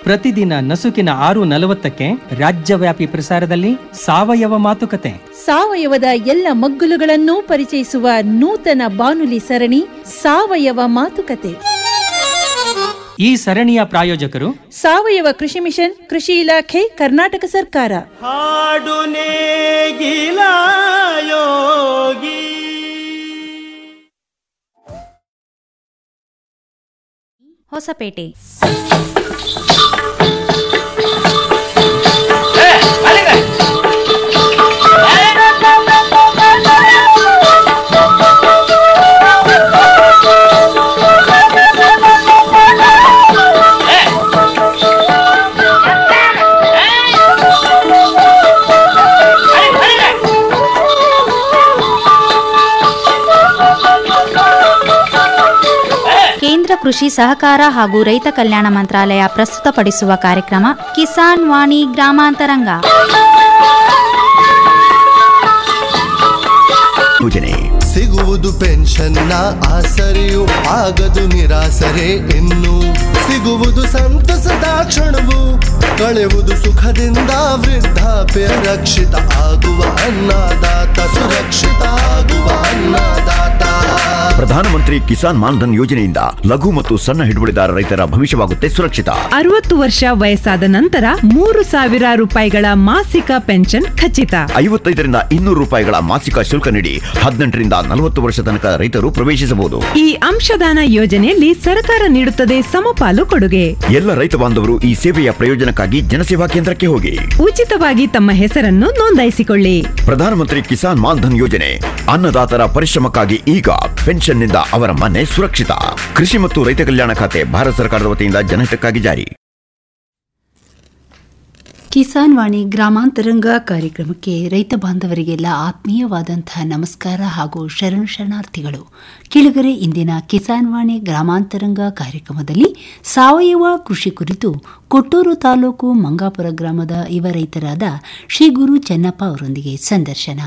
ಪ್ರತಿದಿನ ನಸುಕಿನ ಆರು ನಲವತ್ತಕ್ಕೆ ರಾಜ್ಯವ್ಯಾಪಿ ಪ್ರಸಾರದಲ್ಲಿ ಸಾವಯವ ಮಾತುಕತೆ ಸಾವಯವದ ಎಲ್ಲ ಮಗ್ಗುಲುಗಳನ್ನು ಪರಿಚಯಿಸುವ ನೂತನ ಬಾನುಲಿ ಸರಣಿ ಸಾವಯವ ಮಾತುಕತೆ ಈ ಸರಣಿಯ ಪ್ರಾಯೋಜಕರು ಸಾವಯವ ಕೃಷಿ ಮಿಷನ್ ಕೃಷಿ ಇಲಾಖೆ ಕರ್ನಾಟಕ ಸರ್ಕಾರ ಹಾಡು ನೇಗಿಲ ಯೋಗಿ ಹೊಸಪೇಟೆ ಕೇಂದ್ರ ಕೃಷಿ ಸಹಕಾರ ಹಾಗೂ ರೈತ ಕಲ್ಯಾಣ ಮಂತ್ರಾಲಯ ಪ್ರಸ್ತುತಪಡಿಸುವ ಕಾರ್ಯಕ್ರಮ ಕಿಸಾನ್ ವಾಣಿ ಗ್ರಾಮಾಂತರಂಗ ಯೋಜನೆ ಸಿಗುವುದು ಪೆನ್ಷನ್ನ ಆಸರೆಯು ಆಗದು ನಿರಾಸರೆ ಇನ್ನು ಸಿಗುವುದು ಸಂತಸದ ಕ್ಷಣವು ಕಳೆಯುವುದು ಸುಖದಿಂದ ವೃದ್ಧಾಪ್ಯ ರಕ್ಷಿತ ಆಗುವ ಅನ್ನದಾತ ಸುರಕ್ಷಿತ ಆಗುವ ಅನ್ನದಾತ ಪ್ರಧಾನಮಂತ್ರಿ ಕಿಸಾನ್ ಮಾನ್ಧನ್ ಯೋಜನೆಯಿಂದ ಲಘು ಮತ್ತು ಸಣ್ಣ ಹಿಡುವಳಿದಾರ ರೈತರ ಭವಿಷ್ಯವಾಗುತ್ತೆ ಸುರಕ್ಷಿತ ಅರವತ್ತು ವರ್ಷ ವಯಸ್ಸಾದ ನಂತರ ಮೂರು ಸಾವಿರ ರೂಪಾಯಿಗಳ ಮಾಸಿಕ ಪೆನ್ಷನ್ ಖಚಿತ ಐವತ್ತೈದರಿಂದ ಇನ್ನೂರು ರೂಪಾಯಿಗಳ ಮಾಸಿಕ ಶುಲ್ಕ ನೀಡಿ ಹದಿನೆಂಟರಿಂದ ನಲವತ್ತು ವರ್ಷ ತನಕ ರೈತರು ಪ್ರವೇಶಿಸಬಹುದು ಈ ಅಂಶದಾನ ಯೋಜನೆಯಲ್ಲಿ ಸರ್ಕಾರ ನೀಡುತ್ತದೆ ಸಮಪಾಲು ಕೊಡುಗೆ ಎಲ್ಲ ರೈತ ಬಾಂಧವರು ಈ ಸೇವೆಯ ಪ್ರಯೋಜನಕ್ಕಾಗಿ ಜನಸೇವಾ ಕೇಂದ್ರಕ್ಕೆ ಹೋಗಿ ಉಚಿತವಾಗಿ ತಮ್ಮ ಹೆಸರನ್ನು ನೋಂದಾಯಿಸಿಕೊಳ್ಳಿ ಪ್ರಧಾನಮಂತ್ರಿ ಕಿಸಾನ್ ಮಾನ್ಧನ್ ಯೋಜನೆ ಅನ್ನದಾತರ ಪರಿಶ್ರಮಕ್ಕಾಗಿ ಈಗ ಪೆನ್ಷನ್ನಿಂದ ಅವರ ಮನೆ ಸುರಕ್ಷಿತ ಕೃಷಿ ಮತ್ತು ರೈತ ಕಲ್ಯಾಣ ಖಾತೆ ಭಾರತ ಸರ್ಕಾರದ ವತಿಯಿಂದ ಜನಹಿತಕ್ಕಾಗಿ ಜಾರಿ ಕಿಸಾನ್ ವಾಣಿ ಗ್ರಾಮಾಂತರಂಗ ಕಾರ್ಯಕ್ರಮಕ್ಕೆ ರೈತ ಬಾಂಧವರಿಗೆಲ್ಲ ಆತ್ಮೀಯವಾದಂತಹ ನಮಸ್ಕಾರ ಹಾಗೂ ಶರಣು ಶರಣಾರ್ಥಿಗಳು ಕೆಳಗರೆ ಇಂದಿನ ಕಿಸಾನ್ ವಾಣಿ ಗ್ರಾಮಾಂತರಂಗ ಕಾರ್ಯಕ್ರಮದಲ್ಲಿ ಸಾವಯವ ಕೃಷಿ ಕುರಿತು ಕೊಟ್ಟೂರು ತಾಲೂಕು ಮಂಗಾಪುರ ಗ್ರಾಮದ ಯುವ ರೈತರಾದ ಶ್ರೀ ಗುರು ಚೆನ್ನಪ್ಪ ಅವರೊಂದಿಗೆ ಸಂದರ್ಶನ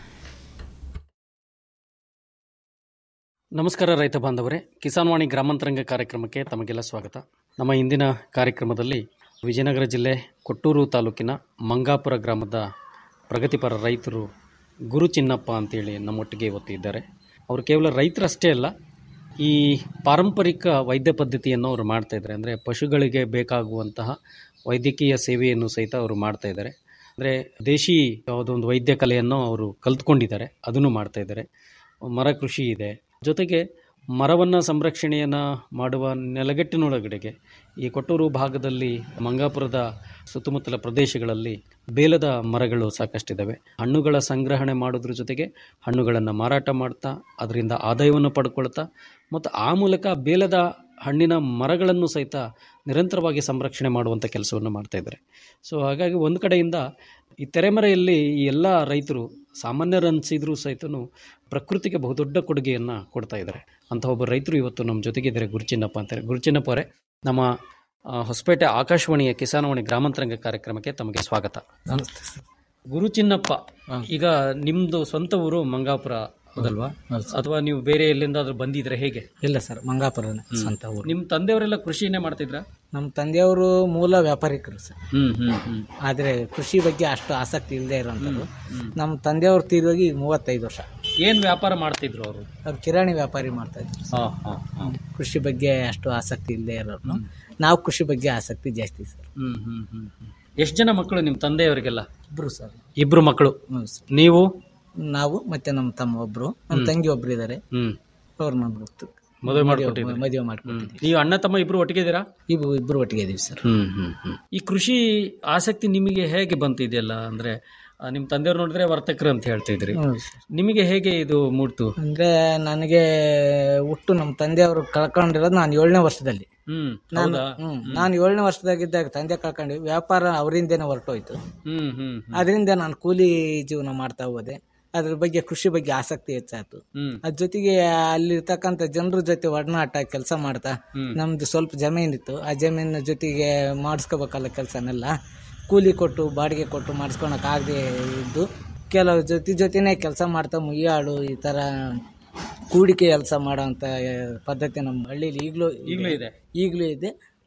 ನಮಸ್ಕಾರ ರೈತ ಬಾಂಧವರೇ ಕಿಸಾನ್ ವಾಣಿ ಗ್ರಾಮಾಂತರಂಗ ಕಾರ್ಯಕ್ರಮಕ್ಕೆ ತಮಗೆಲ್ಲ ಸ್ವಾಗತ ನಮ್ಮ ಇಂದಿನ ಕಾರ್ಯಕ್ರಮದಲ್ಲಿ ವಿಜಯನಗರ ಜಿಲ್ಲೆ ಕೊಟ್ಟೂರು ತಾಲೂಕಿನ ಮಂಗಾಪುರ ಗ್ರಾಮದ ಪ್ರಗತಿಪರ ರೈತರು ಗುರು ಚಿನ್ನಪ್ಪ ಅಂತೇಳಿ ನಮ್ಮೊಟ್ಟಿಗೆ ಇವತ್ತು ಇದ್ದಾರೆ ಅವರು ಕೇವಲ ರೈತರಷ್ಟೇ ಅಲ್ಲ ಈ ಪಾರಂಪರಿಕ ವೈದ್ಯ ಪದ್ಧತಿಯನ್ನು ಅವರು ಮಾಡ್ತಾ ಇದ್ದಾರೆ ಅಂದರೆ ಪಶುಗಳಿಗೆ ಬೇಕಾಗುವಂತಹ ವೈದ್ಯಕೀಯ ಸೇವೆಯನ್ನು ಸಹಿತ ಅವರು ಮಾಡ್ತಾ ಇದ್ದಾರೆ ಅಂದರೆ ದೇಶಿ ಯಾವುದೊಂದು ವೈದ್ಯ ಕಲೆಯನ್ನು ಅವರು ಕಲ್ತ್ಕೊಂಡಿದ್ದಾರೆ ಅದನ್ನು ಮಾಡ್ತಾ ಇದ್ದಾರೆ ಮರ ಕೃಷಿ ಇದೆ ಜೊತೆಗೆ ಮರವನ್ನು ಸಂರಕ್ಷಣೆಯನ್ನು ಮಾಡುವ ನೆಲಗಟ್ಟಿನೊಳಗಡೆಗೆ ಈ ಕೊಟ್ಟೂರು ಭಾಗದಲ್ಲಿ ಮಂಗಾಪುರದ ಸುತ್ತಮುತ್ತಲ ಪ್ರದೇಶಗಳಲ್ಲಿ ಬೇಲದ ಮರಗಳು ಸಾಕಷ್ಟಿದ್ದಾವೆ ಹಣ್ಣುಗಳ ಸಂಗ್ರಹಣೆ ಮಾಡೋದ್ರ ಜೊತೆಗೆ ಹಣ್ಣುಗಳನ್ನು ಮಾರಾಟ ಮಾಡ್ತಾ ಅದರಿಂದ ಆದಾಯವನ್ನು ಪಡ್ಕೊಳ್ತಾ ಮತ್ತು ಆ ಮೂಲಕ ಬೇಲದ ಹಣ್ಣಿನ ಮರಗಳನ್ನು ಸಹಿತ ನಿರಂತರವಾಗಿ ಸಂರಕ್ಷಣೆ ಮಾಡುವಂಥ ಕೆಲಸವನ್ನು ಮಾಡ್ತಾ ಇದ್ದಾರೆ ಸೊ ಹಾಗಾಗಿ ಒಂದು ಕಡೆಯಿಂದ ಈ ತೆರೆಮರೆಯಲ್ಲಿ ಈ ಎಲ್ಲ ರೈತರು ಸಾಮಾನ್ಯರನ್ಸಿದ್ರೂ ಸಹಿತನು ಪ್ರಕೃತಿಗೆ ಬಹುದೊಡ್ಡ ಕೊಡುಗೆಯನ್ನು ಕೊಡ್ತಾ ಇದ್ದಾರೆ ಅಂತ ಒಬ್ಬ ರೈತರು ಇವತ್ತು ನಮ್ಮ ಜೊತೆಗಿದ್ದಾರೆ ಗುರುಚಿನ್ನಪ್ಪ ಅಂತಾರೆ ಗುರುಚಿನ್ನಪ್ಪ ಅವರೇ ನಮ್ಮ ಆ, ಹೊಸಪೇಟೆ ಆಕಾಶವಾಣಿಯ ಕಿಸಾನವಾಣಿ ಗ್ರಾಮಾಂತರಂಗ ಕಾರ್ಯಕ್ರಮಕ್ಕೆ ತಮಗೆ ಸ್ವಾಗತ ನಮಸ್ತೆ ಸರ್ ಗುರುಚಿನ್ನಪ್ಪ ಈಗ ನಿಮ್ದು ಸ್ವಂತ ಊರು ಮಂಗಾಪುರ ಹೌದಲ್ವಾ ಅಥವಾ ನೀವು ಬೇರೆ ಎಲ್ಲಿಂದಾದ್ರೂ ಬಂದಿದ್ರೆ ಹೇಗೆ ಇಲ್ಲ ಸರ್ ಮಂಗಾಪುರನೇ ಸ್ವಂತ ಊರು ನಿಮ್ಮ ತಂದೆಯವರೆಲ್ಲ ಕೃಷಿನೇ ಮಾಡ್ತಿದ್ರ ನಮ್ಮ ತಂದೆಯವರು ಮೂಲ ವ್ಯಾಪಾರಿಕರು ಸರ್ ಹ್ಮ್ ಹ್ಮ್ ಹ್ಮ್ ಆದರೆ ಕೃಷಿ ಬಗ್ಗೆ ಅಷ್ಟು ಆಸಕ್ತಿ ಇಲ್ಲದೆ ಇರೋಂಥದ್ದು ನಮ್ಮ ತಂದೆಯವರು ತೀರೋಗಿ ಈಗ ಮೂವತ್ತೈದು ವರ್ಷ ಏನ್ ವ್ಯಾಪಾರ ಮಾಡ್ತಿದ್ರು ಅವರು ಅವ್ರು ಕಿರಾಣಿ ವ್ಯಾಪಾರಿ ಮಾಡ್ತಾ ಇದ್ರು ಹಾ ಹಾ ಹಾ ಕೃಷಿ ಬಗ್ಗೆ ಅಷ್ಟು ಆಸಕ್ತಿ ಇಲ್ಲದೆ ಇರೋರು ನಾವು ಕೃಷಿ ಬಗ್ಗೆ ಆಸಕ್ತಿ ಜಾಸ್ತಿ ಸರ್ ಹ್ಮ್ ಹ್ಮ್ ಹ್ಮ್ ಹ್ಮ್. ಎಷ್ಟ್ ಜನ ಮಕ್ಕಳು ನಿಮ್ಮ ತಂದೆಯವರಿಗೆಲ್ಲ ಇಬ್ರು ಸರ್ ಇಬ್ರು ಮಕ್ಕಳು ಹ್ಞೂ ಸರ್ ನೀವು ನಾವು ಮತ್ತೆ ನಮ್ಮ ತಮ್ಮ ಒಬ್ರು ನಮ್ಮ ತಂಗಿ ಒಬ್ರು ಇದ್ದಾರೆ ಹ್ಮ್ ಅವ್ರು ಮಾಡ್ಬಿಡ್ತು ಮದುವೆ ಮಾಡ್ಕೊಟ್ಟಿದ್ರಿ ಮದುವೆ ಮಾಡ್ಕೊಟ್ಟಿದ್ದೀವಿ ನೀವು ಅಣ್ಣ ತಮ್ಮ ಇಬ್ರು ಒಟ್ಟಿಗೆ ಇದ್ದೀರಾ ಇಬ್ರು ಇಬ್ರು ಒಟ್ಟಿಗೆ ಇದೀವಿ ಸರ್ ಹ್ಮ್ ಹ್ಮ್ ಹ್ಮ್ ಈ ಕೃಷಿ ಆಸಕ್ತಿ ನಿಮಗೆ ಹೇಗೆ ಬಂತಿದೆಯಲ್ಲ ಅಂದ್ರೆ ಆ, ನಿಮ್ಮ ತಂದೆಯವ್ರು ನೋಡಿದ್ರೆ ವರ್ತಕರು ಅಂತ ಹೇಳ್ತಿದ್ರಿ ಹ್ಞೂ ಸರ್ ನಿಮಗೆ ಹೇಗೆ ಇದು ಮೂಡ್ತು ಅಂದ್ರೆ ನನಗೆ ಹುಟ್ಟು ನಮ್ಮ ತಂದೆಯವರು ಕಳ್ಕೊಂಡಿರೋದು ನಾನು ಏಳನೇ ವರ್ಷದಲ್ಲಿ ಹ್ಮ್ ನಾನು ಹೌದಾ ಹ್ಮ್ ನಾನು ಏಳನೇ ವರ್ಷದಾಗಿದ್ದಾಗ ತಂದೆ ಕಳ್ಕೊಂಡು ವ್ಯಾಪಾರ ಅವರಿಂದೇನೆ ಹೊರಟೋಯ್ತು ಹ್ಮ್ ಹ್ಮ್ ಹ್ಮ್ ಅದರಿಂದ ನಾನು ಕೂಲಿ ಜೀವನ ಮಾಡ್ತಾ ಹೋದೆ ಅದ್ರ ಬಗ್ಗೆ ಕೃಷಿ ಬಗ್ಗೆ ಆಸಕ್ತಿ ಹೆಚ್ಚಾಯ್ತು ಹ್ಮ್ ಅದ್ರ ಜೊತೆಗೆ ಅಲ್ಲಿರ್ತಕ್ಕಂಥ ಜನರ ಜೊತೆ ಒಡನಾಟ ಕೆಲಸ ಮಾಡ್ತಾ ಹ್ಮ್. ನಮ್ದು ಸ್ವಲ್ಪ ಜಮೀನಿತ್ತು ಆ ಜಮೀನಿನ ಜೊತೆಗೆ ಮಾಡಿಸ್ಕೋಬೇಕಲ್ಲ ಕೆಲಸನೆಲ್ಲ ಕೂಲಿ ಕೊಟ್ಟು ಬಾಡಿಗೆ ಕೊಟ್ಟು ಮಾಡಿಸ್ಕೊಳಕ್ ಆಗದೆ ಇದ್ದು ಕೆಲವು ಜೊತೆ ಜೊತೆನೇ ಕೆಲಸ ಮಾಡ್ತಾ ಮುಯ್ಯಾಳು ಈ ಥರ ಕೂಡಿಕೆ ಕೆಲಸ ಮಾಡೋಂಥ ಪದ್ಧತಿ ನಮ್ಮ ಹಳ್ಳಿಲಿ ಈಗಲೂ ಈಗ್ಲೂ ಇದೆ ಈಗಲೂ ಇದೆ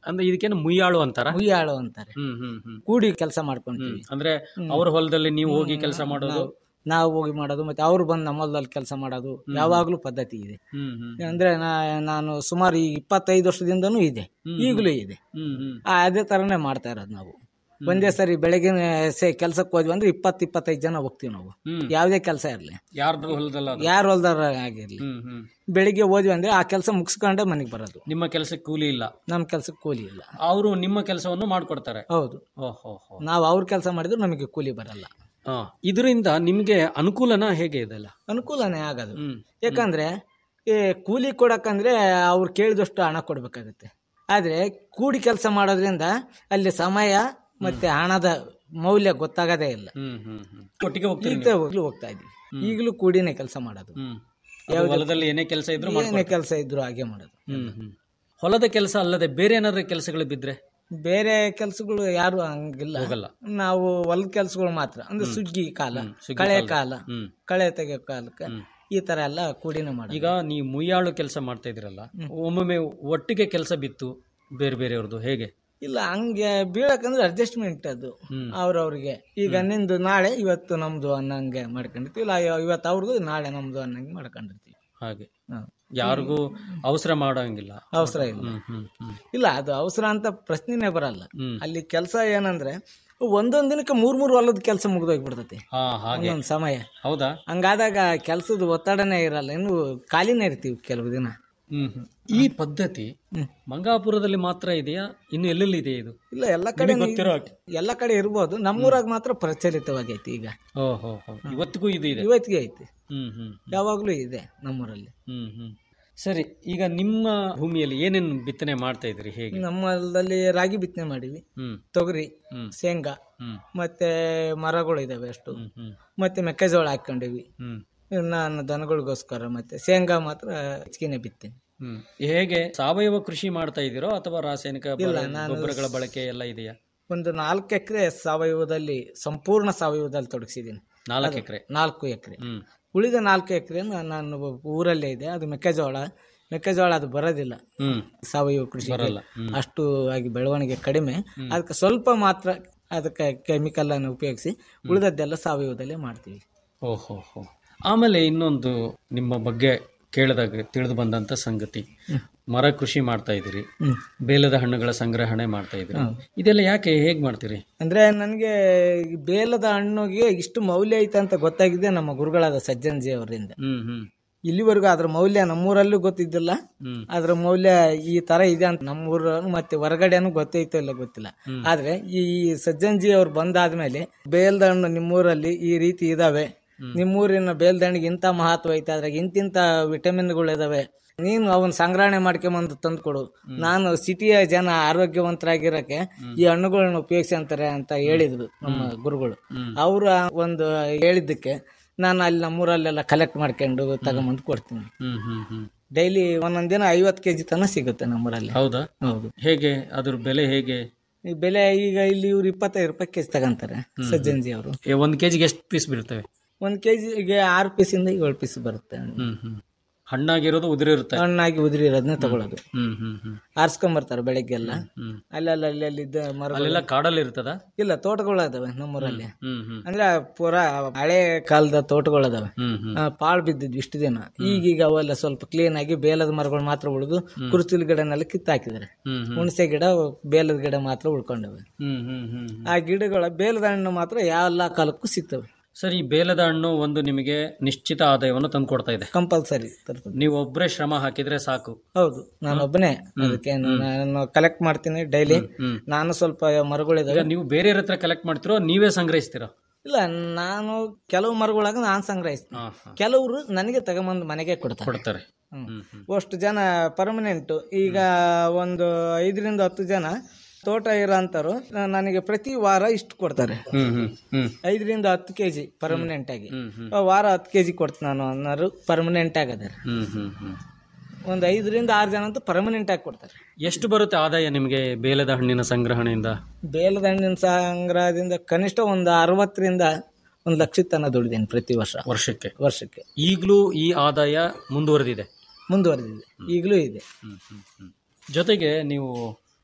ಅಂದ್ರೆ ಇದಕ್ಕೇನು ಮುಯ್ಯಾಳು ಅಂತಾರ ಮುಯ್ಯಾಳು ಅಂತಾರೆ ಹ್ಮ್ ಹ್ಮ್ ಹ್ಮ್ ಕೂಡಿ ಕೆಲಸ ಮಾಡ್ಕೊಂತೀವಿ ಅಂದ್ರೆ ಅವ್ರ ಹೊಲದಲ್ಲಿ ನೀವು ಹೋಗಿ ಕೆಲಸ ಮಾಡೋದು ನಾವು- ನಾವು ಹೋಗಿ ಮಾಡೋದು ಮತ್ತೆ ಅವ್ರು ಬಂದು ನಮ್ಮ ಹೊಲದಲ್ಲಿ ಕೆಲಸ ಮಾಡೋದು ಯಾವಾಗ್ಲೂ ಪದ್ಧತಿ ಇದೆ ಹ್ಮ್ ಹ್ಮ್ ಅಂದ್ರೆ ನಾ- ನಾನು ಸುಮಾರು ಈ ಇಪ್ಪತ್ತೈದು ವರ್ಷದಿಂದನೂ ಇದೆ ಈಗಲೂ ಇದೆ ಹ್ಮ್ ಹ್ಮ್ ಆ, ಅದೇ ತರನೇ ಮಾಡ್ತಾ ಇರೋದು ನಾವು ಒಂದೇ ಸರಿ ಬೆಳಗಿನ ಸೇ ಕೆಲ್ಸಕ್ಕೆ ಹೋದ್ವಿ ಅಂದ್ರೆ ಇಪ್ಪತ್ತು ಇಪ್ಪತ್ತೈದು ಜನ ಹೋಗ್ತೀವಿ ನಾವು ಹ್ಮ್. ಯಾವುದೇ ಕೆಲಸ ಇರಲಿ ಯಾರ್ದು ಹೊಲದಲ್ಲ ಅದು? ಯಾರು ಹೊಲ್ದಾರ ಆಗಿರ್ಲಿ ಹ್ಮ್ ಹ್ಮ್ ಬೆಳಿಗ್ಗೆ ಹೋದ್ವಿ ಅಂದ್ರೆ ಆ ಕೆಲಸ ಮುಗಿಸ್ಕೊಂಡೆ ಮನೆಗೆ ಬರೋದು ನಿಮ್ಮ ಕೆಲಸಕ್ಕೆ ಕೂಲಿ ಇಲ್ಲ ನಮ್ಮ ಕೆಲ್ಸಕ್ಕೆ ಕೂಲಿ ಇಲ್ಲ ಅವರು ನಿಮ್ಮ ಕೆಲಸವನ್ನು ಮಾಡ್ಕೊಡ್ತಾರೆ ಹೌದು ಓಹೋ ಹೋ ನಾವು ಅವ್ರ ಕೆಲಸ ಮಾಡಿದ್ರು ನಮಗೆ ಕೂಲಿ ಬರಲ್ಲ ಹಾ ಇದರಿಂದ ನಿಮ್ಗೆ ಅನುಕೂಲನ ಹೇಗೆ ಇದೆಲ್ಲ ಅನುಕೂಲನೇ ಆಗೋದು ಹ್ಮ್ ಯಾಕಂದ್ರೆ ಈ ಕೂಲಿ ಕೊಡಕ್ಕಂದ್ರೆ ಅವ್ರು ಕೇಳಿದಷ್ಟು ಹಣ ಕೊಡ್ಬೇಕಾಗತ್ತೆ ಆದ್ರೆ ಕೂಡಿ ಕೆಲಸ ಮಾಡೋದ್ರಿಂದ ಅಲ್ಲಿ ಸಮಯ ಮತ್ತೆ ಹಣದ ಮೌಲ್ಯ ಗೊತ್ತಾಗದೇ ಇಲ್ಲ ಹ್ಮ್ ಹ್ಮ್ ಹ್ಮ್ ಒಟ್ಟಿಗೆ ಹೋಗ್ತೀರಿ ಈಗ ಹೋಗ್ಲು ಹೋಗ್ತಾ ಇದೀವಿ ಈಗಲೂ ಕೂಡಿನೇ ಕೆಲಸ ಮಾಡೋದು ಹ್ಮ್ ಅದು ಹೊಲದಲ್ಲಿ ಏನೇ ಕೆಲಸ ಇದ್ರು ಏನೇ ಮಾಡ್ಕೊಡ್ತಾರೆ. ಕೆಲಸ ಇದ್ರು ಹಾಗೆ ಮಾಡೋದು ಹ್ಮ್ ಹ್ಮ್ ಹೊಲದ ಕೆಲಸ ಅಲ್ಲದೆ ಬೇರೆ ಏನಾದ್ರು ಕೆಲಸಗಳು ಬಿದ್ರೆ ಬೇರೆ ಕೆಲಸಗಳು ಯಾರು ಹಂಗಿಲ್ಲ ಹೋಗಲ್ಲ ನಾವು ಹೊಲದ ಕೆಲಸಗಳು ಮಾತ್ರ ಅಂದ್ರೆ ಸುಗ್ಗಿ ಕಾಲ ಸುಗ್ಗಿ ಕಳೆ ಕಾಲ. ಕಾಲ ಹ್ಮ್. ಕಳೆ ತೆಗೆಯೋ ಕಾಲಕ್ಕೆ ಈ ತರ ಎಲ್ಲ ಕೂಡಿನೇ ಮಾಡೋದು ಈಗ ನೀವು ಮುಯ್ಯಾಳು ಕೆಲಸ ಮಾಡ್ತಾ ಇದ್ರಲ್ಲ ಒಮ್ಮೊಮ್ಮೆ ಒಟ್ಟಿಗೆ ಕೆಲಸ ಬಿತ್ತು ಬೇರೆ ಬೇರೆಯವ್ರದ್ದು ಹೇಗೆ ಇಲ್ಲ ಹಂಗೆ ಬೀಳಕಂದ್ರೆ ಅಡ್ಜಸ್ಟ್ಮೆಂಟ್ ಅದು ಅವ್ರವ್ರಿಗೆ ಈಗ ನಿಂದು ನಾಳೆ ಇವತ್ತು ನಮ್ದು ಅನ್ನಂಗೆ ಮಾಡ್ಕೊಂಡಿರ್ತೀವಿ ಇಲ್ಲ ಇವ- ಇವತ್ತು ಅವ್ರದ್ದು ನಾಳೆ ನಮ್ದು ಅನ್ನಂಗೆ ಮಾಡ್ಕೊಂಡಿರ್ತೀವಿ ಹಾಗೆ ಹ. ಯಾರಿಗೂ ಅವಸರ ಮಾಡಂಗಿಲ್ಲ ಅವಸರ ಇಲ್ಲ ಹ್ಮ್ ಹ್ಮ್ ಹ್ಮ್ ಇಲ್ಲ ಅದು ಅವಸರ ಅಂತ ಪ್ರಶ್ನೆನೇ ಬರಲ್ಲ ಹ್ಮ್. ಅಲ್ಲಿ ಕೆಲಸ ಏನಂದ್ರೆ ಒಂದೊಂದ್ ದಿನಕ್ಕೆ ಮೂರ್ ಮೂರ್ ಹೊಲದ ಕೆಲಸ ಮುಗಿದೋಗ್ಬಿಡ್ತೈತಿ ಹಾ ಹಾಗೆ ಒಂದೊಂದ್ ಸಮಯ ಹೌದಾ ಹಂಗಾದಾಗ ಕೆಲಸದ ಒತ್ತಡನೇ ಇರಲ್ಲ ಇನ್ನು ಖಾಲಿನೇ ಇರ್ತೀವಿ ಕೆಲವು ದಿನ ಹ್ಮ್ ಹ್ಮ್. ಈ ಪದ್ಧತಿ ಮಂಗಾಪುರದಲ್ಲಿ ಮಾತ್ರ ಇದೆಯಾ ಇನ್ನು ಎಲ್ಲೆಲ್ಲಿ ಇದೆ ಇದು ಇಲ್ಲ ಎಲ್ಲ ಕಡೆ ನಿಮಗೆ ಗೊತ್ತಿರೋ ಹಾಗೆ. ಎಲ್ಲ ಕಡೆ ಇರ್ಬೋದು ನಮ್ಮೂರಾಗ ಮಾತ್ರ ಪ್ರಚಲಿತವಾಗೈತಿ ಈಗ ಓ ಹೋ ಹೋ ಇವತ್ತಿಗೂ ಇದು ಇದೆ ಇವತ್ತಿಗೆ ಐತಿ ಹ್ಮ್ ಹ್ಮ್ ಯಾವಾಗ್ಲೂ ಇದೆ ನಮ್ಮೂರಲ್ಲಿ ಹ್ಮ್ ಹ್ಮ್ ಸರಿ ಈಗ ನಿಮ್ಮ ಭೂಮಿಯಲ್ಲಿ ಏನೇನು ಬಿತ್ತನೆ ಮಾಡ್ತಾ ಇದ್ರಿ ಹೇಗೆ ನಮ್ಮ ಹೊಲದಲ್ಲಿ ರಾಗಿ ಬಿತ್ತನೆ ಮಾಡಿವಿ ಹ್ಮ್ ತೊಗರಿ ಹ್ಮ್. ಶೇಂಗಾ ಹ್ಮ್ ಮತ್ತೆ ಮರಗಳು ಇದಾವೆ ಅಷ್ಟು ಹ್ಮ್ ಮತ್ತೆ ಮೆಕ್ಕೆಜೋಳ ಹಾಕೊಂಡಿವಿ ಹ್ಮ್ ನಾನು ದನಗಳಿಗೋಸ್ಕರ ಮತ್ತೆ ಶೇಂಗಾ ಮಾತ್ರ ಹೆಚ್ಚಿಗೆ ಬಿತ್ತೇನೆ ಹ್ಮ್ ಹೇಗೆ ಸಾವಯವ ಕೃಷಿ ಮಾಡ್ತಾ ಇದ್ದೀರೋ ಅಥವಾ ರಾಸಾಯನಿಕ ಬರ- ಇಲ್ಲ, ನಾನು ಗೊಬ್ಬರಗಳ ಬಳಕೆ ಎಲ್ಲ ಇದೆಯಾ ಒಂದು ನಾಲ್ಕು ಎಕರೆ ಸಾವಯವದಲ್ಲಿ ಸಂಪೂರ್ಣ ಸಾವಯವದಲ್ಲಿ ತೊಡಗಿಸಿದ್ದೀನಿ ನಾಲ್ಕು ಅದು ಎಕರೆ ನಾಲ್ಕು ಎಕರೆ ಹ್ಮ್ ಉಳಿದ ನಾಲ್ಕು ಎಕರೆ ನಾನು ಊರಲ್ಲೇ ಇದೆ ಅದು ಮೆಕ್ಕೆಜೋಳ ಮೆಕ್ಕೆಜೋಳ ಅದು ಬರೋದಿಲ್ಲ ಹ್ಮ್ ಸಾವಯವ ಕೃಷಿ ಬರಲ್ಲ. ಹ್ಮ್. ಅಷ್ಟು ಆಗಿ ಬೆಳವಣಿಗೆ ಕಡಿಮೆ ಅದಕ್ಕೆ ಸ್ವಲ್ಪ ಮಾತ್ರ ಅದಕ್ಕೆ ಕೆಮಿಕಲ್ ಅನ್ನು ಉಪಯೋಗಿಸಿ ಉಳಿದದ್ದೆಲ್ಲ ಸಾವಯವದಲ್ಲೇ ಮಾಡ್ತೀವಿ ಓಹೋ ಹೋ ಆಮೇಲೆ ಇನ್ನೊಂದು ನಿಮ್ಮ ಬಗ್ಗೆ ಕೇಳಿದಾಗ ತಿಳಿದು ಬಂದಂತ ಸಂಗತಿ ಮರ ಕೃಷಿ ಮಾಡ್ತಾ ಇದ್ದೀರಿ ಹ್ಮ್. ಬೇಲದ ಹಣ್ಣುಗಳ ಸಂಗ್ರಹಣೆ ಮಾಡ್ತಾ ಇದ್ದೀರಿ ಇದೆಲ್ಲ ಯಾಕೆ ಹೇಗ್ ಮಾಡ್ತೀರಿ ಅಂದ್ರೆ ನನಗೆ ಈ ಬೇಲದ ಹಣ್ಣಿಗೆ ಇಷ್ಟು ಮೌಲ್ಯ ಐತೆ ಅಂತ ಗೊತ್ತಾಗಿದೆ ನಮ್ಮ ಗುರುಗಳಾದ ಸಜ್ಜನ್ಜಿ ಅವರಿಂದ ಹ್ಮ್ ಹ್ಮ್ ಇಲ್ಲಿವರೆಗೂ ಅದ್ರ ಮೌಲ್ಯ ನಮ್ಮೂರಲ್ಲೂ ಗೊತ್ತಿದ್ದಿಲ್ಲ ಹ್ಮ್. ಅದ್ರ ಮೌಲ್ಯ ಈ ತರ ಇದೆ ಅಂತ ನಮ್ಮೂರ ಮತ್ತೆ ಹೊರಗಡೆನೂ ಗೊತ್ತೈತೋ ಇಲ್ಲ ಗೊತ್ತಿಲ್ಲ ಆದ್ರೆ ಈ ಸಜ್ಜನ್ಜಿ ಅವ್ರು ಬಂದಾದ್ಮೇಲೆ ಬೇಲ್ದ ಹಣ್ಣು ನಿಮ್ಮೂರಲ್ಲಿ ಈ ರೀತಿ ಇದಾವೆ ನಿಮ್ಮೂರಿನ ಬೇಲ್ದ ಹಣ್ಣಿಗೆ ಇಂಥ ಮಹತ್ವ ಐತೆ ಅದ್ರಾಗ ಇಂತಿಂತ ವಿಟಮಿನ್ಗಳು ಇದಾವೆ ನೀನು ಅವನ್ ಸಂಗ್ರಹಣೆ ಮಾಡ್ಕೊಂಬಂದು ತಂದು ಕೊಡು ನಾನು ಸಿಟಿಯ ಜನ ಆರೋಗ್ಯವಂತರಾಗಿರಕ್ಕೆ ಈ ಹಣ್ಣುಗಳನ್ನ ಉಪಯೋಗಿಸಿ ಅಂತಾರೆ ಅಂತ ಹೇಳಿದ್ರು ನಮ್ಮ ಗುರುಗಳು ಅವ್ರ ಒಂದು ಹೇಳಿದ್ದಕ್ಕೆ ನಾನು ಅಲ್ಲಿ ನಮ್ಮೂರಲ್ಲೆಲ್ಲ ಕಲೆಕ್ಟ್ ಮಾಡ್ಕೊಂಡು ತಗೊಂಬಂದು ಕೊಡ್ತೀನಿ ಹ್ಮ್ ಹ್ಮ್ ಹ್ಮ್ ಡೈಲಿ ಒಂದೊಂದ್ ದಿನ ಐವತ್ತು ಕೆಜಿ ತನ ಸಿಗುತ್ತೆ ನಮ್ಮೂರಲ್ಲಿ ಹೌದಾ ಹೌದು ಹೇಗೆ ಅದ್ರ ಬೆಲೆ ಹೇಗೆ ಈ ಬೆಲೆ ಈಗ ಇಲ್ಲಿ ಇವ್ರು ಇಪ್ಪತ್ತೈದು ರೂಪಾಯಿ ಕೆಜಿ ತಗೊಂತಾರೆ ಸಜ್ಜನ್ಜಿ ಅವರು ಏ, ಒಂದ್ ಕೆಜಿಗೆ ಎಷ್ಟು ಪೀಸ್ ಬೀಳ್ತವೆ ಒಂದ್ ಕೆಜಿಗೆ ಆರು ಪೀಸಿಂದ ಏಳು ಪೀಸ್ ಬರುತ್ತೆ ಹಣ್ಣು. ಹ್ಮ್ ಹ್ಮ್ ಹಣ್ಣಾಗಿರೋದು ಉದುರಿರುತ್ತೆ ಹಣ್ಣಾಗಿ ಉದುರಿರೋದನ್ನೇ ತಗೊಳ್ಳೋದು ಹ್ಮ್ ಹ್ಮ್ ಹ್ಮ್ ಆರ್ಸ್ಕೊಂಬರ್ತಾರೆ ಬೆಳಗ್ಗೆಲ್ಲ ಹ್ಮ್ ಅಲ್ಲೆಲ್ಲ ಅಲ್ಲಿ ಅಲ್ಲಿದ್ದ ಮರ ಅಲ್ಲೆಲ್ಲ ಕಾಡಲ್ಲಿ ಇರ್ತದ ಇಲ್ಲ ತೋಟಗಳು ಅದಾವೆ ನಮ್ಮೂರಲ್ಲಿ ಹ್ಮ್ ಹ್ಮ್ ಅಂದ್ರೆ ಪೂರಾ ಹಳೆ ಕಾಲದ ತೋಟಗಳು ಅದಾವೆ ಹ್ಮ್ ಹ್ಮ್ ಆ, ಪಾಳ್ ಬಿದ್ದಿದ್ವಿ ಇಷ್ಟು ದಿನ ಈಗೀಗ ಅವೆಲ್ಲ ಸ್ವಲ್ಪ ಕ್ಲೀನ್ ಆಗಿ ಬೇಲದ ಮರಗಳು ಮಾತ್ರ ಉಳಿದು ಕುರುಚಲು ಗಿಡನೆಲ್ಲ ಕಿತ್ತಾಕಿದ್ದಾರೆ ಹ್ಮ್ ಹ್ಮ್ ಹುಣಸೆ ಗಿಡ ಬೇಲದ ಗಿಡ ಮಾತ್ರ ಉಳ್ಕೊಂಡವೆ ಹ್ಮ್ ಹ್ಮ್ ಹ್ಮ್ ಹ್ಮ್. ಆ ಗಿಡಗಳ ಬೇಲದ ಹಣ್ಣು ಮಾತ್ರ ಎಲ್ಲ ಕಾಲಕ್ಕೂ ಸಿಗ್ತವೆ ಸರಿ ಬೇಲದ ಹಣ್ಣು ಒಂದು ನಿಮಗೆ ನಿಶ್ಚಿತ ಆದಾಯವನ್ನು ತಂದ್ಕೊಡ್ತಾ ಇದೆ ಕಂಪಲ್ಸರಿ ತರ್ತದೆ ನೀವು ಒಬ್ಬರೇ ಶ್ರಮ ಹಾಕಿದ್ರೆ ಸಾಕು ಹೌದು ನಾನೊಬ್ಬನೇ ಅದಕ್ಕೆ ನಾನು ಕಲೆಕ್ಟ್ ಮಾಡ್ತೀನಿ ಡೈಲಿ ಹ್ಮ್. ನಾನು ಸ್ವಲ್ಪ ಮರಗಳಿದಾವೆ ಈಗ ನೀವು ಬೇರೆಯವ್ರ ಹತ್ರ ಕಲೆಕ್ಟ್ ಮಾಡ್ತಿರೋ ನೀವೇ ಸಂಗ್ರಹಿಸ್ತೀರಾ ಇಲ್ಲ ನಾನು ಕೆಲವು ಮರಗಳಾಗ ನಾನು ಸಂಗ್ರಹಿಸ್ತೀನಿ ಹಾ ಹಾ ಕೆಲವರು ನನಗೆ ತಗೊಂಬಂದು ಮನೆಗೆ ಕೊಡ್ತಾರೆ ಕೊಡ್ತಾರೆ ಹ್ಮ್. ಹ್ಮ್ ಹ್ಮ್ ಅಷ್ಟು ಜನ ಪರ್ಮನೆಂಟ್ ಈಗ ಒಂದು ಐದರಿಂದ ಹತ್ತು ಜನ ತೋಟ ಇರೋಂಥವ್ರು ನನಗೆ ಪ್ರತಿ ವಾರ ಇಷ್ಟು ಕೊಡ್ತಾರೆ ಹ್ಮ್ ಹ್ಮ್ ಹ್ಮ್ ಐದರಿಂದ ಹತ್ತು ಕೆಜಿ ಪರ್ಮನೆಂಟ್ ಆಗಿ ಹ್ಮ್ ಹ್ಮ್ ಆ ವಾರ ಹತ್ತು ಕೆಜಿ ಕೊಡ್ತೀನಿ ನಾನು ಅನ್ನೋರು ಪರ್ಮನೆಂಟ್ ಆಗದಾರೆ ಹ್ಮ್ ಹ್ಮ್ ಹ್ಮ್ ಒಂದು ಐದರಿಂದ ಆರು ಜನ ಅಂತೂ ಪರ್ಮನೆಂಟ್ ಆಗಿ ಕೊಡ್ತಾರೆ ಎಷ್ಟು ಬರುತ್ತೆ ಆದಾಯ ನಿಮಗೆ ಬೇಲದ ಹಣ್ಣಿನ ಸಂಗ್ರಹಣೆಯಿಂದ ಬೇಲದ ಹಣ್ಣಿನ ಸಂಗ್ರಹದಿಂದ ಕನಿಷ್ಠ ಒಂದು ಅರವತ್ತರಿಂದ ಒಂದು ಲಕ್ಷದ ತನಕ ದುಡಿದೇನೆ ಪ್ರತಿ ವರ್ಷ ವರ್ಷಕ್ಕೆ ವರ್ಷಕ್ಕೆ ಈಗಲೂ ಈ ಆದಾಯ ಮುಂದುವರೆದಿದೆ ಮುಂದುವರೆದಿದೆ ಈಗಲೂ ಇದೆ ಹ್ಮ್ ಹ್ಮ್ ಹ್ಮ್ ಜೊತೆಗೆ ನೀವು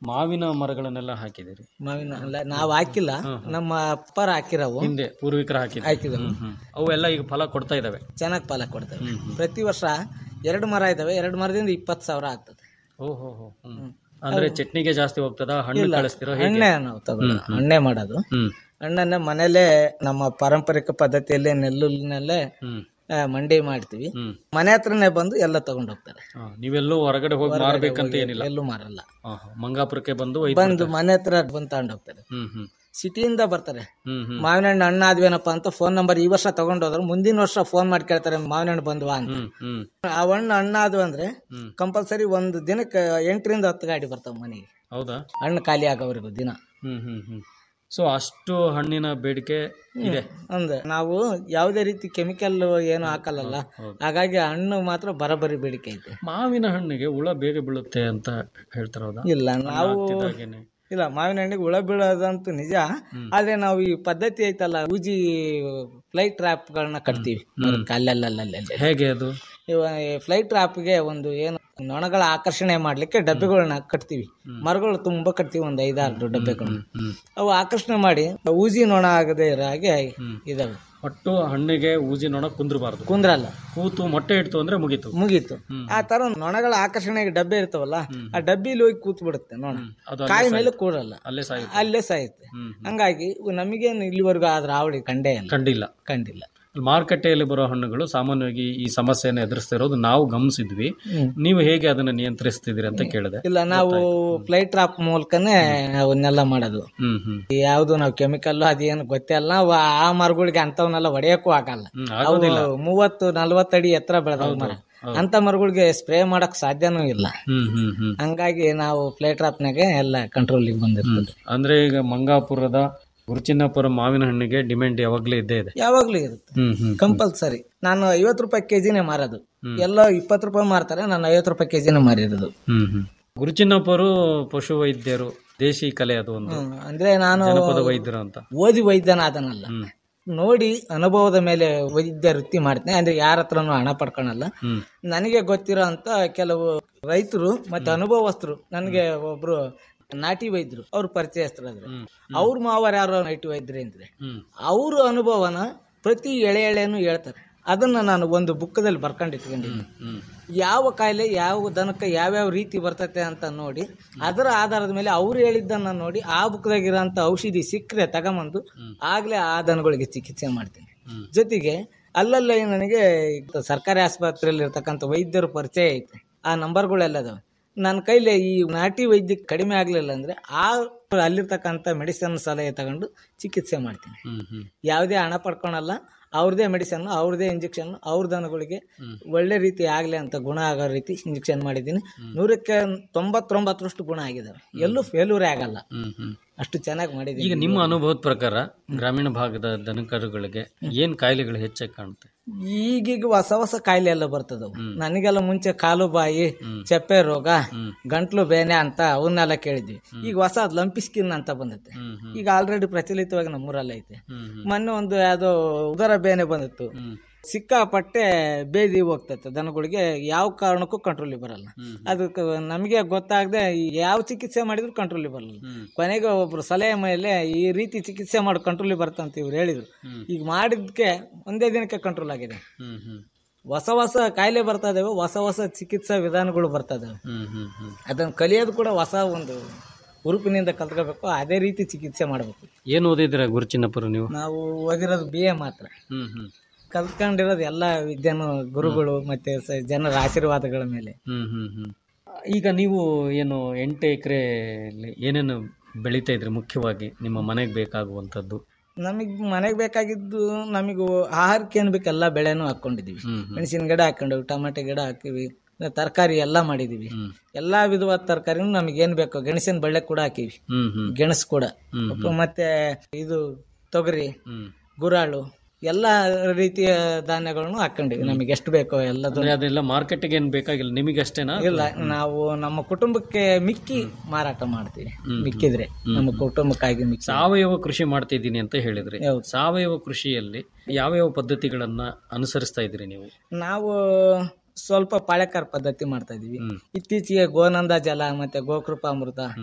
ಮಾವಿನ ಮರಗಳನ್ನೆಲ್ಲ ಹಾಕಿದಿರಿ ಮಾವಿನ ಅಲ್ಲ ನಾವು ಹಾಕಿಲ್ಲ ನಮ್ಮ ಅಪ್ಪರ ಹಾಕಿರವು ಹಿಂದೆ ಪೂರ್ವಿಕರ ಹಾಕಿದ್ರು ಹಾಕಿದ್ರು. ಹ್ಮ್, ಹ್ಮ್. ಅವೆಲ್ಲ ಈಗ ಫಲ ಕೊಡ್ತಾ ಇದಾವೆ ಚೆನ್ನಾಗಿ ಫಲ ಕೊಡ್ತವೆ ಪ್ರತಿ ವರ್ಷ ಎರಡು ಮರ ಇದಾವೆ ಎರಡು ಮರದಿಂದ ಇಪ್ಪತ್ತು ಸಾವಿರ ಆಗ್ತದೆ ಓಹೋ ಹೋ ಹ್ಮ್. ಅಂದ್ರೆ ಚಟ್ನಿಗೆ ಜಾಸ್ತಿ ಹೋಗ್ತದ ಹಣ್ಣು ಇಲ್ಲ, ಕಳಿಸ್ತಿರೋ ಹೇಗೆ ಹಣ್ಣೆ ನಾವು ತಗೊಳ್ಳೋದು ಹಣ್ಣೆ ಮಾಡೋದು ಹ್ಮ್ ಹಣ್ಣನ್ನ ಮನೇಲೆ ನಮ್ಮ ಪಾರಂಪರಿಕ ಪದ್ಧತಿಯಲ್ಲಿ ನೆಲ್ಲುಲ್ಲಿನಲ್ಲೇ ಹ್ಮ್ ಆ, ಮಂಡಿ ಮಾಡ್ತೀವಿ ಹ್ಮ್ ಮನೆ ಹತ್ರನೇ ಬಂದು ಎಲ್ಲ ತಗೊಂಡು ಹೋಗ್ತಾರೆ ಆ, ನೀವೆಲ್ಲೂ ಹೊರಗಡೆ ಹೋಗಿ ಹೊರಗಡೆ ಮಾರ್ಬೇಕಂತ ಹೋಗಿ ಏನಿಲ್ಲ ಎಲ್ಲೂ ಮಾರಲ್ಲ ಆ, ಹಾ. ಮಂಗಾಪುರಕ್ಕೆ ಬಂದು ಒಯ್ದು ಬಂದು ಮನೆ ಹತ್ರ ಬಂದು ತಗೊಂಡು ಹೋಗ್ತಾರೆ ಹ್ಮ್ ಹ್ಮ್ ಸಿಟಿಯಿಂದ ಬರ್ತಾರೆ ಹ್ಮ್ ಹ್ಮ್ ಮಾವಿನ ಹಣ್ಣು ಹಣ್ಣು ಆದ್ವೇನಪ್ಪ ಅಂತ ಫೋನ್ ನಂಬರ್ ಈ ವರ್ಷ ತಗೊಂಡು ಹೋದ್ರೆ ಮುಂದಿನ ವರ್ಷ ಫೋನ್ ಮಾಡಿ ಕೇಳ್ತಾರೆ ಮಾವಿನ ಹಣ್ಣು ಬಂದ್ವಾ ಅಂತ ಹ್ಮ್ ಹ್ಮ್ ಆ ಹಣ್ಣು ಹಣ್ಣಾದ್ವು ಅಂದ್ರೆ ಹ್ಮ್. ಕಂಪಲ್ಸರಿ ಒಂದು ದಿನಕ್ಕೆ ಎಂಟರಿಂದ ಹತ್ತು ಗಾಡಿ ಬರ್ತಾವ ಮನೆಗೆ ಹೌದಾ ಹಣ್ಣು ಖಾಲಿ ಆಗೋವರೆಗೂ ದಿನ ಹ್ಮ್ ಹ್ಮ್ ಹ್ಮ್ ಸೊ ಅಷ್ಟು ಹಣ್ಣಿನ ಬೇಡಿಕೆ ಇದೆ ಅಂದ್ರೆ ನಾವು ಯಾವುದೇ ರೀತಿ ಕೆಮಿಕಲ್ ಏನು ಹಾಕಲ್ಲಲ್ಲ ಹಾಗಾಗಿ ಹಣ್ಣು ಮಾತ್ರ ಬರಬರಿ ಬೇಡಿಕೆ ಐತೆ ಮಾವಿನ ಹಣ್ಣಿಗೆ ಹುಳ ಬೇಗ ಬೀಳುತ್ತೆ ಅಂತ ಹೇಳ್ತಾರ ಹೌದಾ ಇಲ್ಲ ನಾವು ಹಾಕ್ತಿದ್ದಾಗೇನೆ. ಇಲ್ಲ ಮಾವಿನ ಹಣ್ಣಿಗೆ ಹುಳ ಬೀಳೋದಂತೂ ನಿಜ ಆದ್ರೆ ನಾವು ಈ ಪದ್ಧತಿ ಐತಲ್ಲ ಊಜಿ ಫ್ಲೈಟ್ ಟ್ರಾಪ್ಗಳನ್ನ ಕಟ್ತೀವಿ ಅಲ್ಲಲ್ಲಲ್ಲಲ್ಲಿ ಹೇಗೆ ಅದು ಫ್ಲೈಟ್ ಟ್ರಾಪ್ಗೆ ಒಂದು ಏನು ನೊಣಗಳ ಆಕರ್ಷಣೆ ಮಾಡ್ಲಿಕ್ಕೆ ಡಬ್ಬೆಗಳನ್ನ ಕಟ್ತೀವಿ ಮರಗಳು ತುಂಬಾ ಕಟ್ತೀವಿ ಒಂದು ಐದಾರು ಡಬ್ಬೆಗಳನ್ನ ಹ್ಮ್ ಅವು ಆಕರ್ಷಣೆ ಮಾಡಿ ಊಜಿ ನೊಣ ಆಗದೆ ಇರೋ ಹಾಗೆ ಇದಾವೆ ಒಟ್ಟು ಹಣ್ಣಿಗೆ ಊಜಿ ನೊಣ ಕುಂದ್ರಬಾರ್ದು ಕುಂದ್ರಲ್ಲ ಕೂತು ಮೊಟ್ಟೆ ಇಡ್ತು ಅಂದ್ರೆ ಮುಗೀತು ಮುಗೀತು ಆ ತರ ನೊಣಗಳ ಆಕರ್ಷಣೆಗೆ ಡಬ್ಬೆ ಇರ್ತಾವಲ್ಲ ಆ ಡಬ್ಬಿಲಿ ಹೋಗಿ ಕೂತ್ ಬಿಡುತ್ತೆ ನೊಣ ಅದು ಕಾಯಿ ಮೇಲೆ ಕೂರಲ್ಲ ಅಲ್ಲೇ ಸಾಯಿ ಅಲ್ಲೇ ಸಾಯುತ್ತೆ ಹಂಗಾಗಿ ನಮಗೇನು ಇಲ್ಲಿವರೆಗೂ ಆದ್ರ ಅವಳಿ ಕಂಡೇ ಇಲ್ಲ ಕಂಡಿಲ್ಲ ಕಂಡಿಲ್ಲ ಮಾರುಕಟ್ಟೆಯಲ್ಲಿ ಬರೋ ಹಣ್ಣುಗಳು ಸಾಮಾನ್ಯವಾಗಿ ಈ ಸಮಸ್ಯೆಯನ್ನು ಎದುರಿಸ್ತಿರೋದು ನಾವು ಗಮನಿಸಿದ್ವಿ ನೀವು ಹೇಗೆ ಅದನ್ನ ನಿಯಂತ್ರಿಸ್ತಿದ್ದೀರಿ ಅಂತ ಕೇಳಿದೆ ಇಲ್ಲ ನಾವು ಫ್ಲೈಟ್ ಟ್ರಾಪ್ ಮೂಲಕನೇ ಅವನ್ನೆಲ್ಲ ಮಾಡೋದು ಹ್ಮ್ ಹ್ಮ್ ಯಾವ್ದು ನಾವು ಕೆಮಿಕಲ್ ಅದೇನು ಗೊತ್ತೇ ಅಲ್ಲ ನಾವು ಆ ಮರಗಳಿಗೆ ಅಂತವನ್ನೆಲ್ಲ ಹೊಡೆಯಕ್ಕೂ ಆಗಲ್ಲ ಹ್ಮ್, ಅವು ಆಗೋದಿಲ್ಲ. ಮೂವತ್ತು ನಲ್ವತ್ತು ಅಡಿ ಎತ್ತರ ಬೆಳೆದವು ಮರ ಅಂತ ಮರಗಳಿಗೆ ಸ್ಪ್ರೇ ಮಾಡಕ್ ಸಾಧ್ಯನೂ ಇಲ್ಲ ಹ್ಮ್ ಹ್ಮ್ ಹ್ಮ್ ಹಂಗಾಗಿ ನಾವು ಫ್ಲೈಟ್ ಟ್ರಾಪ್ನಾಗೆ ಎಲ್ಲ ಕಂಟ್ರೋಲಿಗೆ ಬಂದಿರ್ತದೆ ಅಂದ್ರೆ ಈಗ ಮಂಗಾಪುರದ ಗುರುಚಿನ್ನಪುರ ಮಾವಿನ ಹಣ್ಣಿಗೆ ಡಿಮ್ಯಾಂಡ್ ಯಾವಾಗ್ಲೂ ಇದ್ದೇ ಇದೆ ಯಾವಾಗ್ಲೂ ಇರುತ್ತೆ ಹ್ಮ್ ಹ್ಮ್ ಕಂಪಲ್ಸರಿ ನಾನು ಐವತ್ತು ರೂಪಾಯಿ ಕೆಜಿನೇ ಮಾರೋದು ಎಲ್ಲ ಇಪ್ಪತ್ತು ರೂಪಾಯಿ ಮಾರ್ತಾರೆ ನಾನು ಐವತ್ತು ರೂಪಾಯಿ ಕೆಜಿನೇ ಮಾರಿರೋದು ಹ್ಮ್ ಹ್ಮ್ ಗುರುಚಿನ್ನಪರು ಪಶು ವೈದ್ಯರು ದೇಶಿ ಕಲೆ ಅದು ಒಂದು ಹ್ಮ್. ಅಂದ್ರೆ ನಾನು ಜನಪದ ವೈದ್ಯರು ಅಂತ ಓದಿ ವೈದ್ಯನಾದನಲ್ಲ ಹ್ಮ್ ನೋಡಿ ಅನುಭವದ ಮೇಲೆ ವೈದ್ಯ ವೃತ್ತಿ ಮಾಡ್ತೇನೆ ಅಂದ್ರೆ ಯಾರ ಹತ್ರನೂ ಹಣ ಪಡ್ಕೊಳಲ್ಲ ಹ್ಮ್ ನನಗೆ ಗೊತ್ತಿರೋ ಅಂತ ಕೆಲವು ರೈತರು ಮತ್ತೆ ಅನುಭವಸ್ಥರು ನನಗೆ ಒಬ್ರು ನಾಟಿ ವೈದ್ಯರು ಅವ್ರ ಪರಿಚಯಸ್ಥರಾದ್ರೆ ಅವ್ರ ಮಾವರ ಯಾರೋ ನಾಟಿ ವೈದ್ಯರು ಅಂದ್ರೆ ಹ್ಮ್ ಅವ್ರ ಅನುಭವನ ಪ್ರತಿ ಎಳೆ ಎಳೆನು ಹೇಳ್ತಾರೆ ಅದನ್ನ ನಾನು ಒಂದು ಬುಕ್ಕದಲ್ಲಿ ಬರ್ಕೊಂಡು ಇಟ್ಕೊಂಡಿದ್ದೀನಿ ಹ್ಮ್ ಯಾವ ಕಾಯಿಲೆ ಯಾವ ದನಕ್ಕೆ ಯಾವ್ಯಾವ ರೀತಿ ಬರ್ತತೆ ಅಂತ ನೋಡಿ ಅದರ ಆಧಾರದ ಮೇಲೆ ಅವ್ರು ಹೇಳಿದ್ದನ್ನ ನೋಡಿ ಆ ಬುಕ್ದಾಗಿರೋಂಥ ಔಷಧಿ ಸಿಕ್ಕರೆ ತಗೊಂಬಂದು ಆಗ್ಲೇ ಆ ದನಗಳಿಗೆ ಚಿಕಿತ್ಸೆ ಮಾಡ್ತೀನಿ ಜೊತೆಗೆ ಅಲ್ಲಲ್ಲೇ ನನಗೆ ಈಗ ಸರ್ಕಾರಿ ಆಸ್ಪತ್ರೆಯಲ್ಲಿ ಇರ್ತಕ್ಕಂಥ ವೈದ್ಯರ ಪರಿಚಯ ಐತೆ ಆ ನಂಬರ್ಗಳೆಲ್ಲ ಅದಾವೆ ನನ್ನ ಕೈಲಿ ಈ ನಾಟಿ ವೈದ್ಯಕ್ಕೆ ಕಡಿಮೆ ಆಗಲಿಲ್ಲ ಅಂದ್ರೆ ಆ ಅಲ್ಲಿರ್ತಕ್ಕಂಥ ಮೆಡಿಸಿನ್ ಸಲಹೆ ತಗೊಂಡು ಚಿಕಿತ್ಸೆ ಮಾಡ್ತೀನಿ ಹ್ಮ್ ಹ್ಮ್ ಯಾವುದೇ ಹಣ ಪಡ್ಕೊಳಲ್ಲ ಅವ್ರದೇ ಮೆಡಿಸನ್ ಅವ್ರದೇ ಇಂಜೆಕ್ಷನ್ ಅವ್ರ ದನಗಳಿಗೆ ಒಳ್ಳೆ ರೀತಿ ಆಗ್ಲಿ ಅಂತ ಗುಣ ಆಗೋ ರೀತಿ ಇಂಜೆಕ್ಷನ್ ಮಾಡಿದ್ದೀನಿ ನೂರಕ್ಕೆ ತೊಂಬತ್ತೊಂಬತ್ತರಷ್ಟು ಗುಣ ಆಗಿದಾವೆ ಎಲ್ಲೂ ಫೇಲ್ಯೂರೇ ಆಗಲ್ಲ ಹ್ಮ್ ಹ್ಮ್ ಅಷ್ಟು ಚೆನ್ನಾಗಿ ಈಗ ಮಾಡಿದ್ದೀನಿ ನಿಮ್ಮ ಅನುಭವದ ಪ್ರಕಾರ ಗ್ರಾಮೀಣ ಭಾಗದ ದನಕರುಗಳಿಗೆ ಏನ್ ಕಾಯಿಲೆಗಳು ಹೆಚ್ಚಾಗಿ ಕಾಣುತ್ತೆ ಈಗೀಗ ಹೊಸ ಹೊಸ ಕಾಯಿಲೆ ಎಲ್ಲ ಬರ್ತದವು ನನಗೆಲ್ಲ ಮುಂಚೆ ಕಾಲು ಬಾಯಿ ಚಪ್ಪೆ ರೋಗ ಗಂಟ್ಲು ಬೇನೆ ಅಂತ ಅವನ್ನೆಲ್ಲ ಕೇಳಿದ್ವಿ ಈಗ ಹೊಸ ಲಂಪಿ ಸ್ಕಿನ್ ಅಂತ ಬಂದೈತೆ ಹ್ಮ್ ಹ್ಮ್ ಈಗ ಆಲ್ರೆಡಿ ಪ್ರಚಲಿತವಾಗಿ ನಮ್ಮೂರಲ್ಲಿ ಐತೆ ಹ್ಮ್ ಹ್ಮ್ ಮೊನ್ನೆ ಒಂದು ಯಾವ್ದೋ ಉದರ ಬೇನೆ ಬಂದಿತ್ತು ಹ್ಮ್ ಸಿಕ್ಕಾಪಟ್ಟೆ ಬೇದಿ ಹೋಗ್ತೈತೆ ದನಗಳಿಗೆ ಯಾವ ಕಾರಣಕ್ಕೂ ಕಂಟ್ರೋಲಿಗೆ ಬರಲ್ಲ ಅದಕ್ಕೆ ನಮಗೆ ಗೊತ್ತಾಗದೆ ಯಾವ ಚಿಕಿತ್ಸೆ ಮಾಡಿದ್ರು ಕಂಟ್ರೋಲಿಗೆ ಬರಲ್ಲ ಹ್ಮ್. ಕೊನೆಗೆ ಒಬ್ರು ಸಲಹೆ ಮೇಲೆ ಈ ರೀತಿ ಚಿಕಿತ್ಸೆ ಮಾಡಿ ಕಂಟ್ರೋಲಿಗೆ ಬರ್ತಂತ ಇವ್ರು ಹೇಳಿದ್ರು ಹ್ಮ್. ಈಗ ಮಾಡಿದ್ಕೆ ಒಂದೇ ದಿನಕ್ಕೆ ಕಂಟ್ರೋಲ್ ಆಗಿದೆ ಹ್ಮ್ ಹ್ಮ್ ಹೊಸ ಹೊಸ ಕಾಯಿಲೆ ಬರ್ತಾ ಇದಾವೆ ಹೊಸ ಹೊಸ ಚಿಕಿತ್ಸಾ ವಿಧಾನಗಳು ಬರ್ತಾ ಇದಾವೆ ಹ್ಮ್ ಹ್ಮ್ ಹ್ಮ್ ಅದನ್ನು ಕಲಿಯೋದು ಕೂಡ ಹೊಸ ಒಂದು ಹುರುಪಿನಿಂದ ಕಲ್ತ್ಕೋಬೇಕು ಅದೇ ರೀತಿ ಚಿಕಿತ್ಸೆ ಮಾಡಬೇಕು ಏನ್ ಓದಿದ್ರ ಗುರುಚಿನ್ನಪುರ ನೀವು ನಾವು ಓದಿರೋದು ಬಿ ಎ ಮಾತ್ರ ಹ್ಮ್ ಹ್ಮ್ ಕಲ್ತ್ಕೊಂಡಿರೋದು ಎಲ್ಲ ವಿದ್ಯಾನು ಗುರುಗಳು ಮತ್ತೆ ಸ- ಜನರ ಆಶೀರ್ವಾದಗಳ ಮೇಲೆ ಹ್ಮ್ ಹ್ಮ್ ಹ್ಮ್ ಈಗ ನೀವು ಏನು ಎಂಟು ಎಕರೆ ಏನೇನು ಬೆಳೀತಾ ಇದ್ರಿ ಮುಖ್ಯವಾಗಿ ನಿಮ್ಮ ಮನೆಗೆ ಬೇಕಾಗುವಂಥದ್ದು ನಮಗೆ ಮನೆಗೆ ಬೇಕಾಗಿದ್ದು ನಮಗೆ ಆಹಾರಕ್ಕೆ ಏನು ಬೇಕು ಎಲ್ಲ ಬೆಳೆನೂ ಹಾಕೊಂಡಿದೀವಿ ಹ್ಮ್ ಹ್ಮ್ ಮೆಣಸಿನ ಗಿಡ ಹಾಕೊಂಡಿವಿ ಟೊಮೆಟೊ ಗಿಡ ಹಾಕಿವಿ ತರಕಾರಿ ಎಲ್ಲ ಮಾಡಿದೀವಿ ಹ್ಮ್. ಎಲ್ಲಾ ವಿಧವಾದ ತರಕಾರಿನೂ ನಮಗೆ ಏನ್ ಬೇಕು ಗೆಣಸಿನ ಬಳ್ಳೆ ಕೂಡ ಹಾಕಿವಿ ಹ್ಮ್ ಹ್ಮ್ ಗೆಣಸು ಕೂಡ ಹ್ಮ್ ಮತ್ತೆ ಇದು ತೊಗರಿ ಹ್ಮ್ ಗುರಾಳು ಎಲ್ಲ ರೀತಿಯ ಧಾನ್ಯಗಳನ್ನು ಹಾಕೊಂಡಿವಿ ನಮಗೆ ಎಷ್ಟು ಬೇಕೋ ಎಲ್ಲದೂ ಅಂದ್ರೆ ಅದೆಲ್ಲ ಮಾರ್ಕೆಟ್ಗೆ ಏನ್ ಬೇಕಾಗಿಲ್ಲ ನಿಮಗೆ ಅಷ್ಟೇನಾ ಇಲ್ಲ ನಾವು ನಮ್ಮ ಕುಟುಂಬಕ್ಕೆ ಮಿಕ್ಕಿ ಮಾರಾಟ ಮಾಡ್ತೀವಿ ಮಿಕ್ಕಿದ್ರೆ ನಮ್ಮ ಕುಟುಂಬಕ್ಕಾಗಿ ಮಿಕ್ಕಿ ಸಾವಯವ ಕೃಷಿ ಮಾಡ್ತಿದ್ದೀನಿ ಅಂತ ಹೇಳಿದ್ರಿ ಹೌದು. ಸಾವಯವ ಕೃಷಿಯಲ್ಲಿ ಯಾವ್ಯಾವ ಪದ್ಧತಿಗಳನ್ನ ಅನುಸರಿಸ್ತಾ ಇದ್ರಿ ನೀವು ನಾವು ಸ್ವಲ್ಪ ಪಾಳೆಕಾರ್ ಪದ್ಧತಿ ಮಾಡ್ತಾ ಇದೀವಿ ಹ್ಮ್. ಇತ್ತೀಚೆಗೆ ಗೋನಂದ ಜಲ ಮತ್ತೆ ಗೋಕೃಪಾಮೃತ ಹ್ಮ್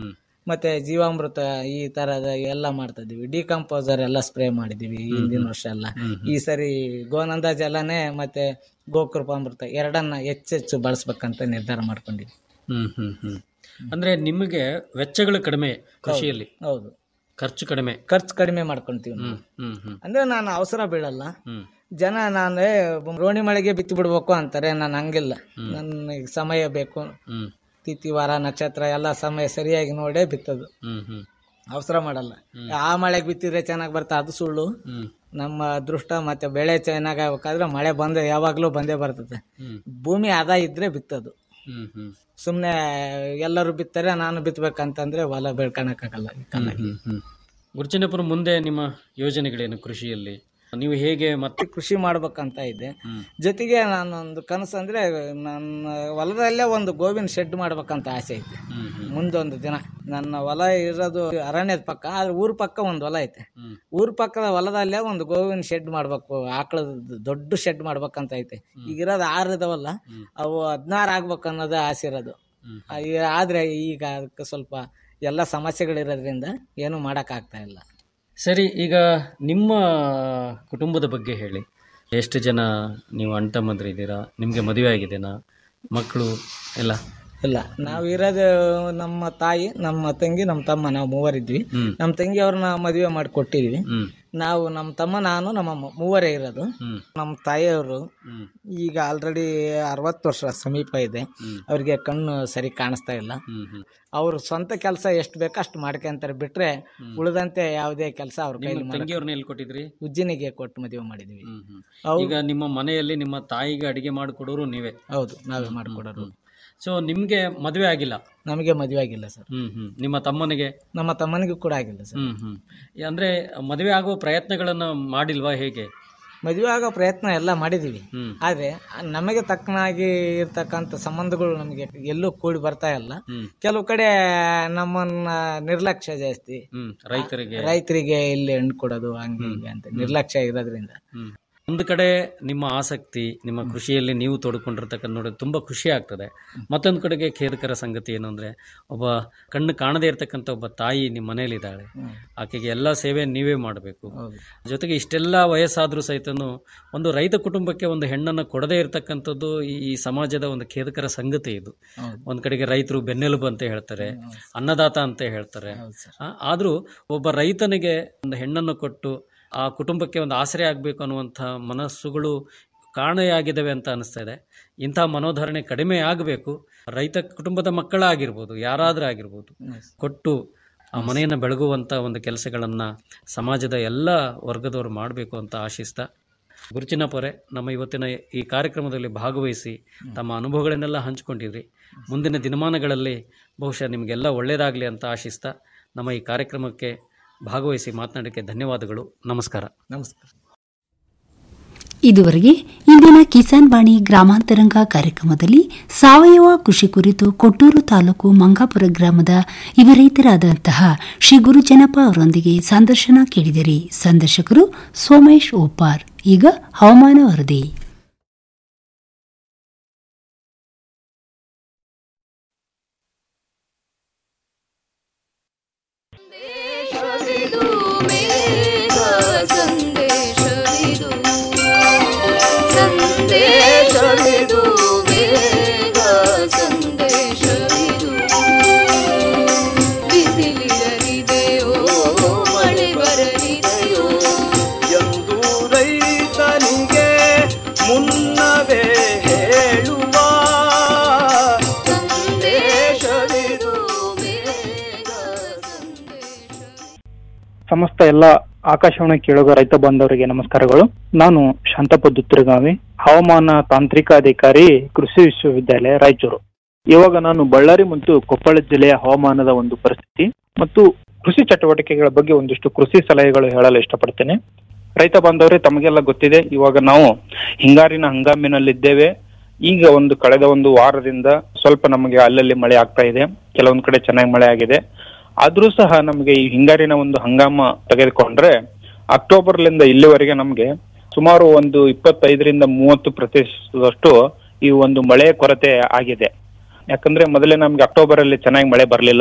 ಮತ್ತೆ ಜೀವಾಮೃತ ಈ ತರದ ಎಲ್ಲ ಮಾಡ್ತಾ ಇದೀವಿ ಡಿಕಂಪೋಸರ್ ಎಲ್ಲ ಸ್ಪ್ರೇ ಮಾಡಿದೀವಿ ಹಿಂದಿನ ವರ್ಷ ಎಲ್ಲ ಈ ಸರಿ ಗೋನಂದ ಜಲನೇ ಮತ್ತೆ ಗೋಕೃಪಾಮೃತ ಎರಡನ್ನ ಹೆಚ್ಚೆಚ್ಚು ಬಳಸ್ಬೇಕಂತ ನಿರ್ಧಾರ ಮಾಡ್ಕೊಂಡಿದ್ವಿ ಹ್ಮ್ ಹ್ಮ್ ಹ್ಮ್ ಅಂದ್ರೆ ನಿಮಗೆ ವೆಚ್ಚಗಳು ಕಡಿಮೆ ಕೃಷಿಯಲ್ಲಿ ಹೌದು ಖರ್ಚು ಕಡಿಮೆ ಖರ್ಚು ಕಡಿಮೆ ಮಾಡ್ಕೊಂತೀವಿ ನಾವು. ಹ್ಮ್ ಹ್ಮ್ ಅಂದ್ರೆ ನಾನು ಅವಸರ ಬೀಳಲ್ಲ ಹ್ಮ್ ಜನ ನಾನು ಏ, ರೋಣಿ ಮಳೆಗೆ ಬಿತ್ತಿ ಬಿಡ್ಬೇಕು ಅಂತಾರೆ ನಾನು ಹಂಗಿಲ್ಲ ನನ್ನ ಸಮಯ ಬೇಕು ಹ್ಮ್ ತಿಥಿ ವಾರ ನಕ್ಷತ್ರ ಎಲ್ಲ ಸಮಯ ಸರಿಯಾಗಿ ನೋಡೇ ಬಿತ್ತದು ಹ್ಮ್ ಹ್ಮ್ ಅವಸರ ಮಾಡಲ್ಲ ಆ ಮಳೆಗೆ ಬಿತ್ತಿದ್ರೆ ಚೆನ್ನಾಗಿ ಬರ್ತಾ ಅದು ಸುಳ್ಳು ಹ್ಮ್ ನಮ್ಮ ಅದೃಷ್ಟ ಮತ್ತೆ ಬೆಳೆ ಚೆನ್ನಾಗಿ ಆಗ್ಬೇಕಾದ್ರೆ ಮಳೆ ಬಂದೆ ಯಾವಾಗ್ಲೂ ಬಂದೇ ಬರ್ತದೆ ಹ್ಮ್ ಭೂಮಿ ಆದ ಇದ್ರೆ ಬಿತ್ತದು ಹ್ಮ್ ಹ್ಮ್ ಸುಮ್ನೆ ಎಲ್ಲರೂ ಬಿತ್ತಾರೆ ನಾನು ಬಿತ್ತಬೇಕಂತಂದ್ರೆ ಹೊಲ ಬೆಳ್ಕೊಳಕ್ಕಾಗಲ್ಲ ಈ ಕಾಲಕ್ಕೆ. ಹ್ಮ್ ಹ್ಮ್ ಗುರುಚಿನಪುರ ಮುಂದೆ ನಿಮ್ಮ ಯೋಜನೆಗಳೇನು ಕೃಷಿಯಲ್ಲಿ ನೀವು ಹೇಗೆ ಮತ್ತೆ ಕೃಷಿ ಮಾಡ್ಬೇಕಂತ ಇದ್ದೆ ಹ್ಮ್. ಜೊತೆಗೆ ನಾನೊಂದು ಕನಸು ಅಂದ್ರೆ ನನ್ನ ಹೊಲದಲ್ಲೇ ಒಂದು ಗೋವಿನ ಶೆಡ್ ಮಾಡ್ಬೇಕಂತ ಆಸೆ ಐತೆ ಹ್ಮ್ ಹ್ಮ್ ಮುಂದೊಂದು ದಿನ ನನ್ನ ಹೊಲ ಇರೋದು ಅರಣ್ಯದ ಪಕ್ಕ ಆದ್ರೆ ಊರ್ ಪಕ್ಕ ಒಂದು ಹೊಲ ಐತೆ ಹ್ಮ್. ಊರ್ ಪಕ್ಕದ ಹೊಲದಲ್ಲೇ ಒಂದು ಗೋವಿನ ಶೆಡ್ ಮಾಡ್ಬೇಕು ಆಕಳದ ದೊಡ್ಡ ಶೆಡ್ ಮಾಡ್ಬೇಕಂತ ಐತೆ ಈಗ ಇರೋದು ಆರು ಇದಾವಲ್ಲ ಅವು ಹದಿನಾರು ಆಗ್ಬೇಕು ಅನ್ನೋದೇ ಆಸೆ ಇರೋದು ಹ್ಮ್. ಆ, ಈ- ಆದ್ರೆ ಈಗ ಅದಕ್ಕೆ ಸ್ವಲ್ಪ ಎಲ್ಲ ಸಮಸ್ಯೆಗಳಿರೋದ್ರಿಂದ ಏನು ಮಾಡಕ್ ಆಗ್ತಾ ಇಲ್ಲ ಸರಿ ಈಗ ನಿಮ್ಮ ಕುಟುಂಬದ ಬಗ್ಗೆ ಹೇಳಿ ಎಷ್ಟು ಜನ ನೀವು ಅಣ್ಣ ತಮ್ಮಂದ್ರಿದ್ದೀರಾ ನಿಮಗೆ ಮದುವೆ ಆಗಿದೆನಾ ಮಕ್ಕಳು ಎಲ್ಲ ಇಲ್ಲ ನಾವ್ ಇರೋದು ನಮ್ಮ ತಾಯಿ ನಮ್ಮ ತಂಗಿ ನಮ್ಮ ತಮ್ಮ ನಾವು ಮೂವರಿದ್ವಿ ಹ್ಮ್. ನಮ್ಮ ತಂಗಿ ಅವ್ರನ್ನ ಮದುವೆ ಮಾಡಿ ಕೊಟ್ಟಿದ್ವಿ ಹ್ಮ್ ನಾವು ನಮ್ಮ ತಮ್ಮ ನಾನು ನಮ್ಮ ಮ- ಮೂವರೇ ಇರೋದು ಹ್ಮ್ ನಮ್ಮ ತಾಯಿಯವರು ಹ್ಮ್ ಈಗ ಆಲ್ರೆಡಿ ಅರವತ್ತು ವರ್ಷ ಸಮೀಪ ಇದೆ ಹ್ಮ್. ಅವ್ರಿಗೆ ಕಣ್ಣು ಸರಿ ಕಾಣಿಸ್ತಾ ಇಲ್ಲ ಹ್ಮ್ ಹ್ಮ್ ಅವ್ರ ಸ್ವಂತ ಕೆಲಸ ಎಷ್ಟು ಬೇಕೋ ಅಷ್ಟು ಮಾಡ್ಕೊಂತಾರೆ ಬಿಟ್ರೆ ಉಳಿದಂತೆ ಯಾವುದೇ ಕೆಲಸ ಅವ್ರ ಕೈಲಿ ನಿಮ್ಮ ಮಾಡಕ್- ತಂಗಿಯವ್ರನ್ನ ಎಲ್ಲಿ ಕೊಟ್ಟಿದ್ರಿ ಉಜ್ಜಿನಿಗೆ ಕೊಟ್ಟು ಮದುವೆ ಮಾಡಿದ್ವಿ ಹ್ಮ್ ಹ್ಮ್ ಅವ್ರು- ಈಗ ನಿಮ್ಮ ಮನೆಯಲ್ಲಿ ನಿಮ್ಮ ತಾಯಿಗೆ ಅಡಿಗೆ ಮಾಡಿಕೊಡೋರು ನೀವೇ ಹೌದು ನಾವೇ ಮಾಡ್ಕೊಡೋರು ಸೊ ನಿಮ್ಗೆ ಮದುವೆ ಆಗಿಲ್ಲ ನಮಗೆ ಮದುವೆ ಆಗಿಲ್ಲ ಸರ್ ಹ್ಮ್ ಹ್ಮ್ ನಿಮ್ಮ ತಮ್ಮನಿಗೆ ನಮ್ಮ ತಮ್ಮನಿಗೂ ಕೂಡ ಆಗಿಲ್ಲ ಸರ್ ಹ್ಮ್ ಹ್ಮ್ ಅಂದ್ರೆ ಮದುವೆ ಆಗುವ ಪ್ರಯತ್ನಗಳನ್ನ ಮಾಡಿಲ್ವಾ ಹೇಗೆ ಮದುವೆ ಆಗೋ ಪ್ರಯತ್ನ ಎಲ್ಲ ಮಾಡಿದೀವಿ ಹ್ಮ್ ಆದ್ರೆ ನಮಗೆ ತಕ್ಕನಾಗಿ ಇರ್ತಕ್ಕಂಥ ಸಂಬಂಧಗಳು ನಮಗೆ ಎಲ್ಲೂ ಕೂಡಿ ಬರ್ತಾ ಇಲ್ಲ ಹ್ಮ್ ಕೆಲವು ಕಡೆ ನಮ್ಮನ್ನ ನಿರ್ಲಕ್ಷ್ಯ ಜಾಸ್ತಿ ಹ್ಮ್ ರೈತರಿಗೆ ರೈತರಿಗೆ ಇಲ್ಲಿ ಹಣ್ಣು ಕೊಡೋದು ಹಂಗೆ ಹಿಂಗೆ ಅಂತ ನಿರ್ಲಕ್ಷ್ಯ ಇರೋದ್ರಿಂದ ಹ್ಮ್ ಒಂದು ಕಡೆ ನಿಮ್ಮ ಆಸಕ್ತಿ ನಿಮ್ಮ ಕೃಷಿಯಲ್ಲಿ ನೀವು ತೊಡ್ಕೊಂಡಿರ್ತಕ್ಕಂಥ ನೋಡಿ ತುಂಬಾ ಖುಷಿ ಆಗ್ತದೆ ಮತ್ತೊಂದು ಕಡೆಗೆ ಖೇದಕರ ಸಂಗತಿ ಏನು ಅಂದ್ರೆ ಒಬ್ಬ ಕಣ್ಣು ಕಾಣದೇ ಇರತಕ್ಕಂಥ ಒಬ್ಬ ತಾಯಿ ನಿಮ್ಮ ಮನೆಯಲ್ಲಿದ್ದಾಳೆ ಆಕೆಗೆ ಎಲ್ಲ ಸೇವೆ ನೀವೇ ಮಾಡಬೇಕು ಹೌದು. ಜೊತೆಗೆ ಇಷ್ಟೆಲ್ಲ ವಯಸ್ಸಾದ್ರೂ ಸಹಿತನು ಒಂದು ರೈತ ಕುಟುಂಬಕ್ಕೆ ಒಂದು ಹೆಣ್ಣನ್ನು ಕೊಡದೇ ಇರತಕ್ಕಂಥದ್ದು ಈ ಈ ಸಮಾಜದ ಒಂದು ಖೇದಕರ ಸಂಗತಿ ಇದು ಹೌದು. ಒಂದ್ ಕಡೆಗೆ ರೈತರು ಬೆನ್ನೆಲುಬು ಅಂತ ಹೇಳ್ತಾರೆ ಅನ್ನದಾತ ಅಂತ ಹೇಳ್ತಾರೆ ಹೌದು ಸರ್. ಆ, ಆದ್ರೂ ಒಬ್ಬ ರೈತನಿಗೆ ಒಂದು ಹೆಣ್ಣನ್ನು ಕೊಟ್ಟು ಆ ಕುಟುಂಬಕ್ಕೆ ಒಂದು ಆಸರೆ ಆಗಬೇಕು ಅನ್ನುವಂಥ ಮನಸ್ಸುಗಳು ಕಾಣೆಯಾಗಿದ್ದಾವೆ ಅಂತ ಅನಿಸ್ತಾ ಇದೆ ಇಂಥ ಮನೋಧರಣೆ ಕಡಿಮೆ ಆಗಬೇಕು ರೈತ ಕುಟುಂಬದ ಮಕ್ಕಳಾಗಿರ್ಬೋದು ಯಾರಾದರೂ ಆಗಿರ್ಬೋದು ಕೊಟ್ಟು ಆ ಮನೆಯನ್ನು ಬೆಳಗುವಂಥ ಒಂದು ಕೆಲಸಗಳನ್ನು ಸಮಾಜದ ಎಲ್ಲ ವರ್ಗದವರು ಮಾಡಬೇಕು ಅಂತ ಆಶಿಸ್ತಾ ಗುರುಚಿನಪೊರೆ ನಮ್ಮ ಇವತ್ತಿನ ಈ ಕಾರ್ಯಕ್ರಮದಲ್ಲಿ ಭಾಗವಹಿಸಿ ತಮ್ಮ ಅನುಭವಗಳನ್ನೆಲ್ಲ ಹಂಚಿಕೊಂಡಿದ್ರಿ ಮುಂದಿನ ದಿನಮಾನಗಳಲ್ಲಿ ಬಹುಶಃ ನಿಮಗೆಲ್ಲ ಒಳ್ಳೆಯದಾಗಲಿ ಅಂತ ಆಶಿಸ್ತಾ ನಮ್ಮ ಈ ಕಾರ್ಯಕ್ರಮಕ್ಕೆ ಭಾಗವಹಿಸಿ ಮಾತನಾಡೋಕ್ಕೆ ಧನ್ಯವಾದಗಳು ನಮಸ್ಕಾರ ನಮಸ್ಕಾರ ಇದುವರೆಗೆ ಇಂದಿನ ಕಿಸಾನ್ ವಾಣಿ ಗ್ರಾಮಾಂತರಂಗ ಕಾರ್ಯಕ್ರಮದಲ್ಲಿ ಸಾವಯವ ಕೃಷಿ ಕುರಿತು ಕೊಟ್ಟೂರು ತಾಲೂಕು ಮಂಗಾಪುರ ಗ್ರಾಮದ ಯುವ ರೈತರಾದಂತಹ ಶ್ರೀ ಗುರುಜನಪ ಅವರೊಂದಿಗೆ ಸಂದರ್ಶನ ಕೇಳಿದಿರಿ ಸಂದರ್ಶಕರು ಸೋಮೇಶ್ ಓಪಾರ್ ಈಗ ಹವಾಮಾನ ವರದಿ ಸಂದೇಶವಿದು ಮೇಘ ಸಂದೇಶವಿದು ಸಂದೇಶವಿದು ಮೇಘ ಸಂದೇಶವಿದು ಬಿಸಿಲಿರಲಿದೆಯೋ ಮಳೆ ಬರಲಿದೆಯೋ ಎಂದು ರೈತನಿಗೆ ಮುನ್ನವೇ ಹೇಳುವ ಸಂದೇಶವಿದು ಮೇಘ ಸಂದೇಶ ಸಮಸ್ತ ಎಲ್ಲ ಆಕಾಶವಾಣಿ ಕೇಳುಗ ರೈತ ಬಾಂಧವರಿಗೆ ನಮಸ್ಕಾರಗಳು ನಾನು ಶಾಂತಪ್ಪ ದುತ್ತರಗಾವಿ ಹವಾಮಾನ ತಾಂತ್ರಿಕ ಅಧಿಕಾರಿ ಕೃಷಿ ವಿಶ್ವವಿದ್ಯಾಲಯ ರಾಯಚೂರು ಇವಾಗ ನಾನು ಬಳ್ಳಾರಿ ಮತ್ತು ಕೊಪ್ಪಳ ಜಿಲ್ಲೆಯ ಹವಾಮಾನದ ಒಂದು ಪರಿಸ್ಥಿತಿ ಮತ್ತು ಕೃಷಿ ಚಟುವಟಿಕೆಗಳ ಬಗ್ಗೆ ಒಂದಿಷ್ಟು ಕೃಷಿ ಸಲಹೆಗಳು ಹೇಳಲು ಇಷ್ಟಪಡ್ತೇನೆ ರೈತ ಬಾಂಧವರೇ ತಮಗೆಲ್ಲ ಗೊತ್ತಿದೆ ಇವಾಗ ನಾವು ಹಿಂಗಾರಿನ ಹಂಗಾಮಿನಲ್ಲಿದ್ದೇವೆ ಈಗ ಒಂದು ಕಳೆದ ಒಂದು ವಾರದಿಂದ ಸ್ವಲ್ಪ ನಮಗೆ ಅಲ್ಲಲ್ಲಿ ಮಳೆ ಆಗ್ತಾ ಇದೆ ಕೆಲವೊಂದು ಕಡೆ ಚೆನ್ನಾಗಿ ಮಳೆ ಆಗಿದೆ ಆದ್ರೂ ಸಹ ನಮಗೆ ಈ ಹಿಂಗಾರಿನ ಒಂದು ಹಂಗಾಮ ತೆಗೆದುಕೊಂಡ್ರೆ ಅಕ್ಟೋಬರ್ಲಿಂದ ಇಲ್ಲಿವರೆಗೆ ನಮಗೆ ಸುಮಾರು ಒಂದು ಇಪ್ಪತ್ತೈದರಿಂದ ಮೂವತ್ತು ಪ್ರತಿಶತದಷ್ಟು ಈ ಒಂದು ಮಳೆ ಕೊರತೆ ಆಗಿದೆ ಯಾಕಂದ್ರೆ ಮೊದಲೇ ನಮ್ಗೆ ಅಕ್ಟೋಬರ್ ಅಲ್ಲಿ ಚೆನ್ನಾಗಿ ಮಳೆ ಬರಲಿಲ್ಲ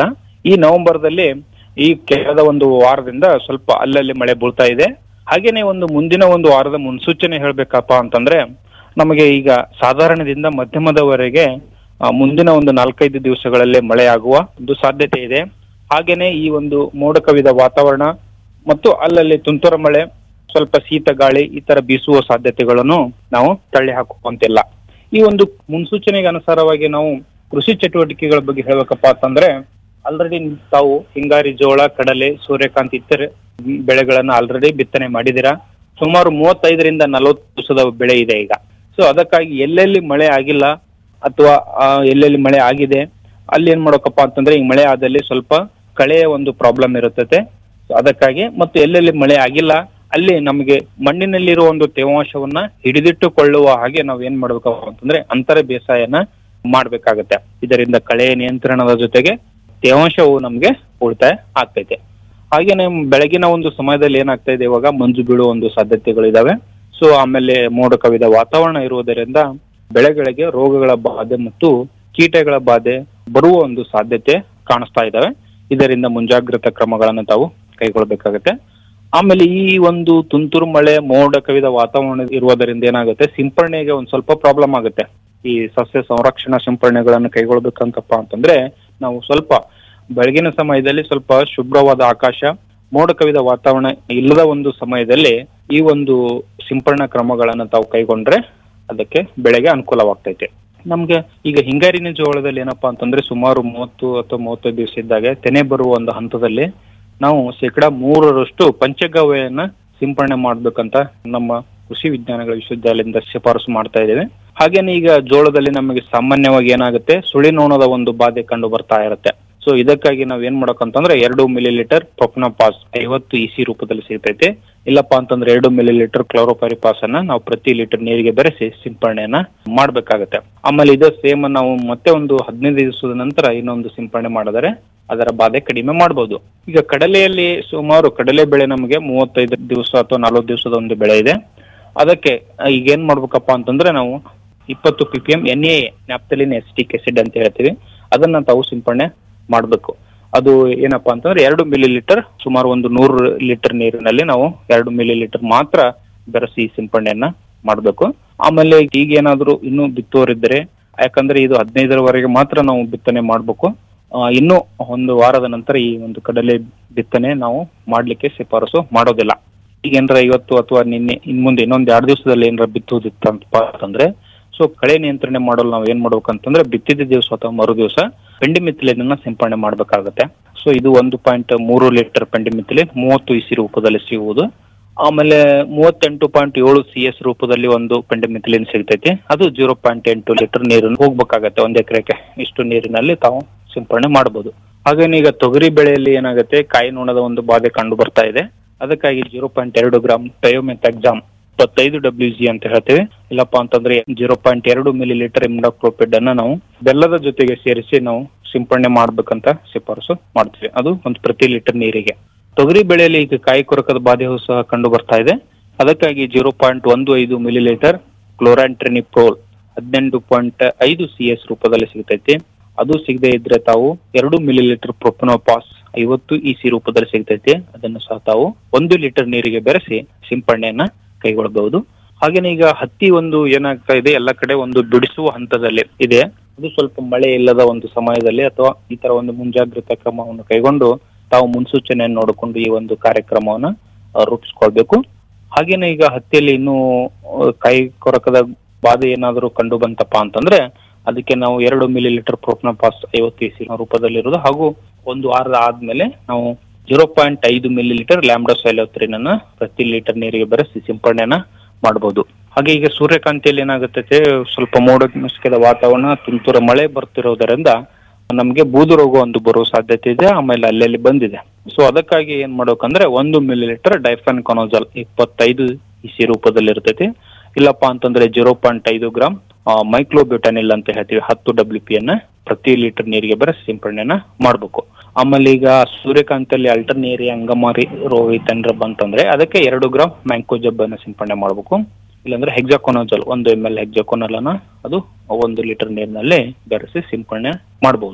ಈ ನವೆಂಬರ್ದಲ್ಲಿ ಈ ಕಳೆದ ಒಂದು ವಾರದಿಂದ ಸ್ವಲ್ಪ ಅಲ್ಲಲ್ಲಿ ಮಳೆ ಬೀಳ್ತಾ ಇದೆ ಹಾಗೇನೆ ಒಂದು ಮುಂದಿನ ಒಂದು ವಾರದ ಮುನ್ಸೂಚನೆ ಹೇಳ್ಬೇಕಪ್ಪ ಅಂತಂದ್ರೆ ನಮಗೆ ಈಗ ಸಾಧಾರಣದಿಂದ ಮಧ್ಯಮದವರೆಗೆ ಆ, ಮುಂದಿನ ಒಂದು ನಾಲ್ಕೈದು ದಿವಸಗಳಲ್ಲಿ ಮಳೆ ಆಗುವ ಒಂದು ಸಾಧ್ಯತೆ ಇದೆ ಹಾಗೇನೆ ಈ ಒಂದು ಮೋಡ ಕವಿದ ವಾತಾವರಣ ಮತ್ತು ಅಲ್ಲಲ್ಲಿ ತುಂತುರು ಮಳೆ ಸ್ವಲ್ಪ ಶೀತ ಗಾಳಿ ಈ ತರ ಬೀಸುವ ಸಾಧ್ಯತೆಗಳನ್ನು ನಾವು ತಳ್ಳಿ ಹಾಕುವಂತಿಲ್ಲ ಈ ಒಂದು ಮುನ್ಸೂಚನೆಗೆ ಅನುಸಾರವಾಗಿ ನಾವು ಕೃಷಿ ಚಟುವಟಿಕೆಗಳ ಬಗ್ಗೆ ಹೇಳ್ಬೇಕಪ್ಪ ಅಂತಂದ್ರೆ ಆಲ್ರೆಡಿ ತಾವು ಹಿಂಗಾರಿ ಜೋಳ ಕಡಲೆ ಸೂರ್ಯಕಾಂತಿ ಇತರೆ ಬೆಳೆಗಳನ್ನ ಆಲ್ರೆಡಿ ಬಿತ್ತನೆ ಮಾಡಿದಿರಾ ಸುಮಾರು ಮೂವತ್ತೈದರಿಂದ ನಲವತ್ತು ದಿವಸದ ಬೆಳೆ ಇದೆ ಈಗ ಸೊ ಅದಕ್ಕಾಗಿ ಎಲ್ಲೆಲ್ಲಿ ಮಳೆ ಆಗಿಲ್ಲ ಅಥವಾ ಆ, ಎಲ್ಲೆಲ್ಲಿ ಮಳೆ ಆಗಿದೆ ಅಲ್ಲಿ ಏನ್ ಮಾಡ್ಬೇಕಪ್ಪ ಅಂತಂದ್ರೆ ಈಗ ಮಳೆ ಆದಲ್ಲಿ ಸ್ವಲ್ಪ ಕಳೆಯ ಒಂದು ಪ್ರಾಬ್ಲಮ್ ಇರುತ್ತದೆ So ಅದಕ್ಕಾಗಿ ಮತ್ತು ಎಲ್ಲೆಲ್ಲಿ ಮಳೆ ಆಗಿಲ್ಲ ಅಲ್ಲಿ ನಮಗೆ ಮಣ್ಣಿನಲ್ಲಿರುವ ಒಂದು ತೇವಾಂಶವನ್ನ ಹಿಡಿದಿಟ್ಟುಕೊಳ್ಳುವ ಹಾಗೆ ನಾವು ಏನ್ ಮಾಡ್ಬೇಕಪ್ಪ ಅಂತಂದ್ರೆ ಅಂತರ ಬೇಸಾಯನ ಮಾಡ್ಬೇಕಾಗತ್ತೆ ಇದರಿಂದ ಕಳೆ ನಿಯಂತ್ರಣದ ಜೊತೆಗೆ ತೇವಾಂಶವು ನಮ್ಗೆ ಉಳಿತಾಯ ಆಗ್ತೈತೆ ಹಾಗೇನೆ ಬೆಳಗಿನ ಒಂದು ಸಮಯದಲ್ಲಿ ಏನಾಗ್ತಾ ಇದೆ ಇವಾಗ ಮಂಜು ಬೀಳುವ ಒಂದು ಸಾಧ್ಯತೆಗಳಿದಾವೆ ಸೊ ಆಮೇಲೆ ಮೋಡ ಕವಿದ ವಾತಾವರಣ ಇರುವುದರಿಂದ ಬೆಳೆಗಳಿಗೆ ರೋಗಗಳ ಬಾಧೆ ಮತ್ತು ಕೀಟಗಳ ಬಾಧೆ ಬರುವ ಒಂದು ಸಾಧ್ಯತೆ ಕಾಣಿಸ್ತಾ ಇದಾವೆ ಇದರಿಂದ ಮುಂಜಾಗ್ರತಾ ಕ್ರಮಗಳನ್ನು ತಾವು ಕೈಗೊಳ್ಳಬೇಕಾಗತ್ತೆ ಆಮೇಲೆ ಈ ಒಂದು ತುಂತುರು ಮಳೆ ಮೋಡ ಕವಿದ ವಾತಾವರಣ ಇರುವುದರಿಂದ ಏನಾಗುತ್ತೆ ಸಿಂಪರಣೆಗೆ ಒಂದ್ ಸ್ವಲ್ಪ ಪ್ರಾಬ್ಲಮ್ ಆಗುತ್ತೆ ಈ ಸಸ್ಯ ಸಂರಕ್ಷಣಾ ಸಿಂಪರಣೆಗಳನ್ನು ಕೈಗೊಳ್ಬೇಕಂತಪ್ಪ ಅಂತಂದ್ರೆ ನಾವು ಸ್ವಲ್ಪ ಬೆಳಗಿನ ಸಮಯದಲ್ಲಿ ಸ್ವಲ್ಪ ಶುಭ್ರವಾದ ಆಕಾಶ ಮೋಡ ಕವಿದ ವಾತಾವರಣ ಇಲ್ಲದ ಒಂದು ಸಮಯದಲ್ಲಿ ಈ ಒಂದು ಸಿಂಪರಣಾ ಕ್ರಮಗಳನ್ನು ತಾವು ಕೈಗೊಂಡ್ರೆ ಅದಕ್ಕೆ ಬೆಳೆಗೆ ಅನುಕೂಲವಾಗ್ತೈತೆ ನಮ್ಗೆ ಈಗ ಹಿಂಗಾರಿನ ಜೋಳದಲ್ಲಿ ಏನಪ್ಪಾ ಅಂತಂದ್ರೆ ಸುಮಾರು ಮೂವತ್ತು ಅಥವಾ ಮೂವತ್ತೈದು ದಿವಸ ಇದ್ದಾಗ ತೆನೆ ಬರುವ ಒಂದು ಹಂತದಲ್ಲಿ ನಾವು ಶೇಕಡ ಮೂರರಷ್ಟು ಪಂಚಗವ್ಯನ ಸಿಂಪರಣೆ ಮಾಡ್ಬೇಕಂತ ನಮ್ಮ ಕೃಷಿ ವಿಜ್ಞಾನಗಳ ವಿಶ್ವವಿದ್ಯಾಲಯದಿಂದ ಶಿಫಾರಸು ಮಾಡ್ತಾ ಇದ್ದೇವೆ ಹಾಗೇನೆ ಈಗ ಜೋಳದಲ್ಲಿ ನಮಗೆ ಸಾಮಾನ್ಯವಾಗಿ ಏನಾಗುತ್ತೆ ಸುಳಿನೋಣದ ಒಂದು ಬಾಧೆ ಕಂಡು ಬರ್ತಾ ಇರುತ್ತೆ ಸೊ ಇದಕ್ಕಾಗಿ ನಾವ್ ಏನ್ ಮಾಡ್ಬೇಕಂತಂದ್ರೆ ಎರಡು ಮಿಲಿ ಲೀಟರ್ ಪ್ರೊಪ್ನಪಾಸ್ ಐವತ್ತು ಇಸಿ ರೂಪದಲ್ಲಿ ಸಿಗ್ತೈತೆ ಇಲ್ಲಪ್ಪ ಅಂತಂದ್ರೆ ಎರಡು ಮಿಲಿ ಲೀಟರ್ ಕ್ಲೋರೋಪರಿಪಾಸ್ ಅನ್ನ ನಾವು ಪ್ರತಿ ಲೀಟರ್ ನೀರಿಗೆ ಬೆರೆಸಿ ಸಿಂಪರಣೆಯನ್ನ ಮಾಡ್ಬೇಕಾಗತ್ತೆ ಆಮೇಲೆ ಇದು ಸೇಮ್ ನಾವು ಮತ್ತೆ ಒಂದು ಹದಿನೈದು ದಿವಸದ ನಂತರ ಇನ್ನೊಂದು ಸಿಂಪರಣೆ ಮಾಡಿದರೆ ಅದರ ಬಾಧೆ ಕಡಿಮೆ ಮಾಡಬಹುದು ಈಗ ಕಡಲೆಯಲ್ಲಿ ಸುಮಾರು ಕಡಲೆ ಬೆಳೆ ನಮಗೆ ಮೂವತ್ತೈದು ದಿವಸ ಅಥವಾ ನಲವತ್ತು ದಿವಸದ ಒಂದು ಬೆಳೆ ಇದೆ ಅದಕ್ಕೆ ಈಗ ಏನ್ ಮಾಡ್ಬೇಕಪ್ಪ ಅಂತಂದ್ರೆ ನಾವು ಇಪ್ಪತ್ತು P P M N A naphthalene acetic acid ಅಂತ ಹೇಳ್ತೀವಿ ಅದನ್ನ ತಾವು ಸಿಂಪರಣೆ ಮಾಡಬೇಕು ಅದು ಏನಪ್ಪಾ ಅಂತಂದ್ರೆ ಎರಡು ಮಿಲಿ ಲೀಟರ್ ಸುಮಾರು ಒಂದು ನೂರು ಲೀಟರ್ ನೀರಿನಲ್ಲಿ ನಾವು ಎರಡು ಮಿಲಿ ಲೀಟರ್ ಮಾತ್ರ ಬೆರೆಸಿ ಸಿಂಪರಣೆಯನ್ನ ಮಾಡಬೇಕು ಆಮೇಲೆ ಈಗ ಏನಾದ್ರು ಇನ್ನೂ ಬಿತ್ತೋರಿದ್ರೆ ಯಾಕಂದ್ರೆ ಇದು ಹದಿನೈದರವರೆಗೆ ಮಾತ್ರ ನಾವು ಬಿತ್ತನೆ ಮಾಡಬೇಕು ಇನ್ನು ಒಂದು ವಾರದ ನಂತರ ಈ ಒಂದು ಕಡಲೆ ಬಿತ್ತನೆ ನಾವು ಮಾಡ್ಲಿಕ್ಕೆ ಶಿಫಾರಸು ಮಾಡೋದಿಲ್ಲ ಈಗ ಏನಾರ ಇವತ್ತು ಅಥವಾ ನಿನ್ನೆ ಇನ್ ಮುಂದೆ ಇನ್ನೊಂದ್ ಎರಡು ದಿವಸದಲ್ಲಿ ಏನಾರ ಬಿತ್ತೋದಿತ್ತಂತಪ್ಪ ಅಂತಂದ್ರೆ ಸೊ ಕಳೆ ನಿಯಂತ್ರಣೆ ಮಾಡಲು ನಾವು ಏನ್ ಮಾಡ್ಬೇಕಂತಂದ್ರೆ ಬಿತ್ತಿದ ದಿವಸ ಅಥವಾ ಮರು ದಿವಸ ಪೆಂಡಿಮಿಥಿಲಿನ ಸಿಂಪರಣೆ ಮಾಡ್ಬೇಕಾಗತ್ತೆ ಸೊ ಇದು ಒಂದು ಪಾಯಿಂಟ್ ಮೂರು ಲೀಟರ್ ಪೆಂಡಿಮಿಥಿಲಿ ಮೂವತ್ತು ಇಸಿ ರೂಪದಲ್ಲಿ ಸಿಗುವುದು ಆಮೇಲೆ ಮೂವತ್ತೆಂಟು ಪಾಯಿಂಟ್ ಏಳು ಸಿ ಎಸ್ ರೂಪದಲ್ಲಿ ಒಂದು ಪೆಂಡಿಮಿಥಿಲಿನ್ ಸಿಗ್ತೈತಿ ಅದು ಜೀರೋ ಪಾಯಿಂಟ್ ಎಂಟು ಲೀಟರ್ ನೀರು ಹೋಗ್ಬೇಕಾಗತ್ತೆ ಒಂದ್ ಎಕರೆಗೆ ಇಷ್ಟು ನೀರಿನಲ್ಲಿ ತಾವು ಸಿಂಪರಣೆ ಮಾಡಬಹುದು ಹಾಗೇನೆ ಈಗ ತೊಗರಿ ಬೆಳೆಯಲ್ಲಿ ಏನಾಗುತ್ತೆ ಕಾಯಿ ನೋಣದ ಒಂದು ಬಾಧೆ ಕಂಡು ಬರ್ತಾ ಇದೆ ಅದಕ್ಕಾಗಿ ಜೀರೋ ಪಾಯಿಂಟ್ ಎರಡು ಗ್ರಾಮ್ ಟಯೋಮೆಥಾಕ್ಸಾಮ್ ಇಪ್ಪತ್ತೈದು ಡಬ್ಲ್ಯೂ ಜಿ ಅಂತ ಹೇಳ್ತೇವೆ ಇಲ್ಲಪ್ಪ ಅಂತಂದ್ರೆ ಜೀರೋ ಪಾಯಿಂಟ್ ಎರಡು ಮಿಲಿ ಲೀಟರ್ ಇಮ್ಡಾಕ್ರೋಪಿಡ್ ಅನ್ನ ನಾವು ಬೆಲ್ಲದ ಜೊತೆಗೆ ಸೇರಿಸಿ ನಾವು ಸಿಂಪರಣೆ ಮಾಡ್ಬೇಕಂತ ಶಿಫಾರಸು ಮಾಡ್ತೀವಿ ಅದು ಒಂದು ಪ್ರತಿ ಲೀಟರ್ ನೀರಿಗೆ ತೊಗರಿ ಬೆಳೆಯಲ್ಲಿ ಈಗ ಕಾಯಿ ಕೊರಕದ ಬಾಧೆಯೂ ಸಹ ಕಂಡು ಬರ್ತಾ ಇದೆ ಅದಕ್ಕಾಗಿ ಜೀರೋ ಪಾಯಿಂಟ್ ಒಂದು ಐದು ಮಿಲಿ ಲೀಟರ್ ಕ್ಲೋರಾಂಟ್ರೆನಿಪ್ರೋಲ್ ಹದಿನೆಂಟು ಪಾಯಿಂಟ್ ಐದು ಸಿ ಎಸ್ ರೂಪದಲ್ಲಿ ಸಿಗ್ತೈತಿ ಅದು ಸಿಗದೆ ಇದ್ರೆ ತಾವು ಎರಡು ಮಿಲಿ ಲೀಟರ್ ಪ್ರೊಪನೋಪಾಸ್ ಐವತ್ತು ಇ ಸಿ ರೂಪದಲ್ಲಿ ಸಿಗ್ತೈತಿ ಅದನ್ನು ಸಹ ತಾವು ಒಂದು ಲೀಟರ್ ನೀರಿಗೆ ಬೆರೆಸಿ ಸಿಂಪರಣೆಯನ್ನ ಕೈಗೊಳ್ಳಬಹುದು ಹಾಗೇನೆ ಈಗ ಹತ್ತಿ ಒಂದು ಏನಾಗ್ತಾ ಇದೆ ಎಲ್ಲ ಕಡೆ ಒಂದು ಬಿಡಿಸುವ ಹಂತದಲ್ಲಿ ಇದೆ ಅದು ಸ್ವಲ್ಪ ಮಳೆ ಇಲ್ಲದ ಒಂದು ಸಮಯದಲ್ಲಿ ಅಥವಾ ಈ ತರ ಒಂದು ಮುಂಜಾಗ್ರತಾ ಕ್ರಮವನ್ನು ಕೈಗೊಂಡು ತಾವು ಮುನ್ಸೂಚನೆಯನ್ನು ನೋಡಿಕೊಂಡು ಈ ಒಂದು ಕಾರ್ಯಕ್ರಮವನ್ನ ಆ, ರೂಪಿಸ್ಕೊಳ್ಬೇಕು ಹಾಗೇನೆ ಈಗ ಹತ್ತಿಯಲ್ಲಿ ಇನ್ನೂ ಆ, ಕಾಯಿ ಕೊರಕದ ಬಾಧೆ ಏನಾದರೂ ಕಂಡು ಬಂತಪ್ಪ ಅಂತಂದ್ರೆ ಅದಕ್ಕೆ ನಾವು ಎರಡು ಮಿಲಿ ಲೀಟರ್ ಪ್ರೋಪ್ನಪಾಸ್ ಐವತ್ತು ಇಸಿ ರೂಪದಲ್ಲಿರೋದು ಹಾಗೂ ಒಂದು ವಾರದ ಆದ್ಮೇಲೆ ನಾವು ಜೀರೋ ಪಾಯಿಂಟ್ ಐದು ಮಿಲಿ ಲೀಟರ್ ಲ್ಯಾಂಬ್ಡೋಸೈಲೋತ್ರಿನ್ ಅನ್ನ ಪ್ರತಿ ಲೀಟರ್ ನೀರಿಗೆ ಬೆರೆಸಿ ಸಿಂಪರಣೆಯನ್ನ ಮಾಡಬಹುದು ಹಾಗೆ ಈಗ ಸೂರ್ಯಕಾಂತಿಯಲ್ಲಿ ಏನಾಗುತ್ತೆ ಸ್ವಲ್ಪ ಮೋಡ ಮುಸುಕಿದ ವಾತಾವರಣ ತುಂತುರು ಮಳೆ ಬರ್ತಿರೋದರಿಂದ ನಮ್ಗೆ ಬೂದು ರೋಗ ಒಂದು ಬರೋ ಸಾಧ್ಯತೆ ಇದೆ ಆಮೇಲೆ ಅಲ್ಲಲ್ಲಿ ಬಂದಿದೆ ಸೊ ಅದಕ್ಕಾಗಿ ಏನ್ ಮಾಡ್ಬೇಕಂದ್ರೆ ಒಂದು ಮಿಲಿ ಲೀಟರ್ ಡೈಫನ್ ಕೊನೋಜಲ್ ಇಪ್ಪತ್ತೈದು ಇಸಿ ರೂಪದಲ್ಲಿ ಇರ್ತೈತಿ ಇಲ್ಲಪ್ಪ ಅಂತಂದ್ರೆ ಜೀರೋ ಪಾಯಿಂಟ್ ಐದು ಗ್ರಾಮ್ ಮೈಕ್ಲೋಬ್ಯೂಟಾನಿಲ್ ಅಂತ ಹೇಳ್ತೀವಿ ಹತ್ತು ಡಬ್ಲ್ಯೂ ಪಿ ಅನ್ನ ಪ್ರತಿ ಲೀಟರ್ ನೀರಿಗೆ ಬೆರೆಸಿ ಸಿಂಪರಣೆನ ಮಾಡ್ಬೇಕು ಆಮೇಲೆ ಈಗ ಸೂರ್ಯಕಾಂತಿಯಲ್ಲಿ ಅಲ್ಟರ್ನೇರಿ ಅಂಗಮಾರಿ ರೋಗ ಇತ್ತಂದ್ರೆ ಬಂತಂದ್ರೆ ಅದಕ್ಕೆ ಎರಡು ಗ್ರಾಮ್ ಮ್ಯಾಂಕೋಜಬ್ ಅನ್ನ ಸಿಂಪರಣೆ ಮಾಡ್ಬೇಕು ಇಲ್ಲಾಂದ್ರೆ ಹೆಕ್ಸಾಕೊನೋಜಲ್ ಒಂದು ಎಮ್ ಎಲ್ ಹೆಕ್ಸಾಕೊನಲ್ ಅನ್ನ ಅದು ಒಂದು ಲೀಟರ್ ನೀರಿನಲ್ಲಿ ಬೆರೆಸಿ ಸಿಂಪರಣೆ ಮಾಡಬಹುದು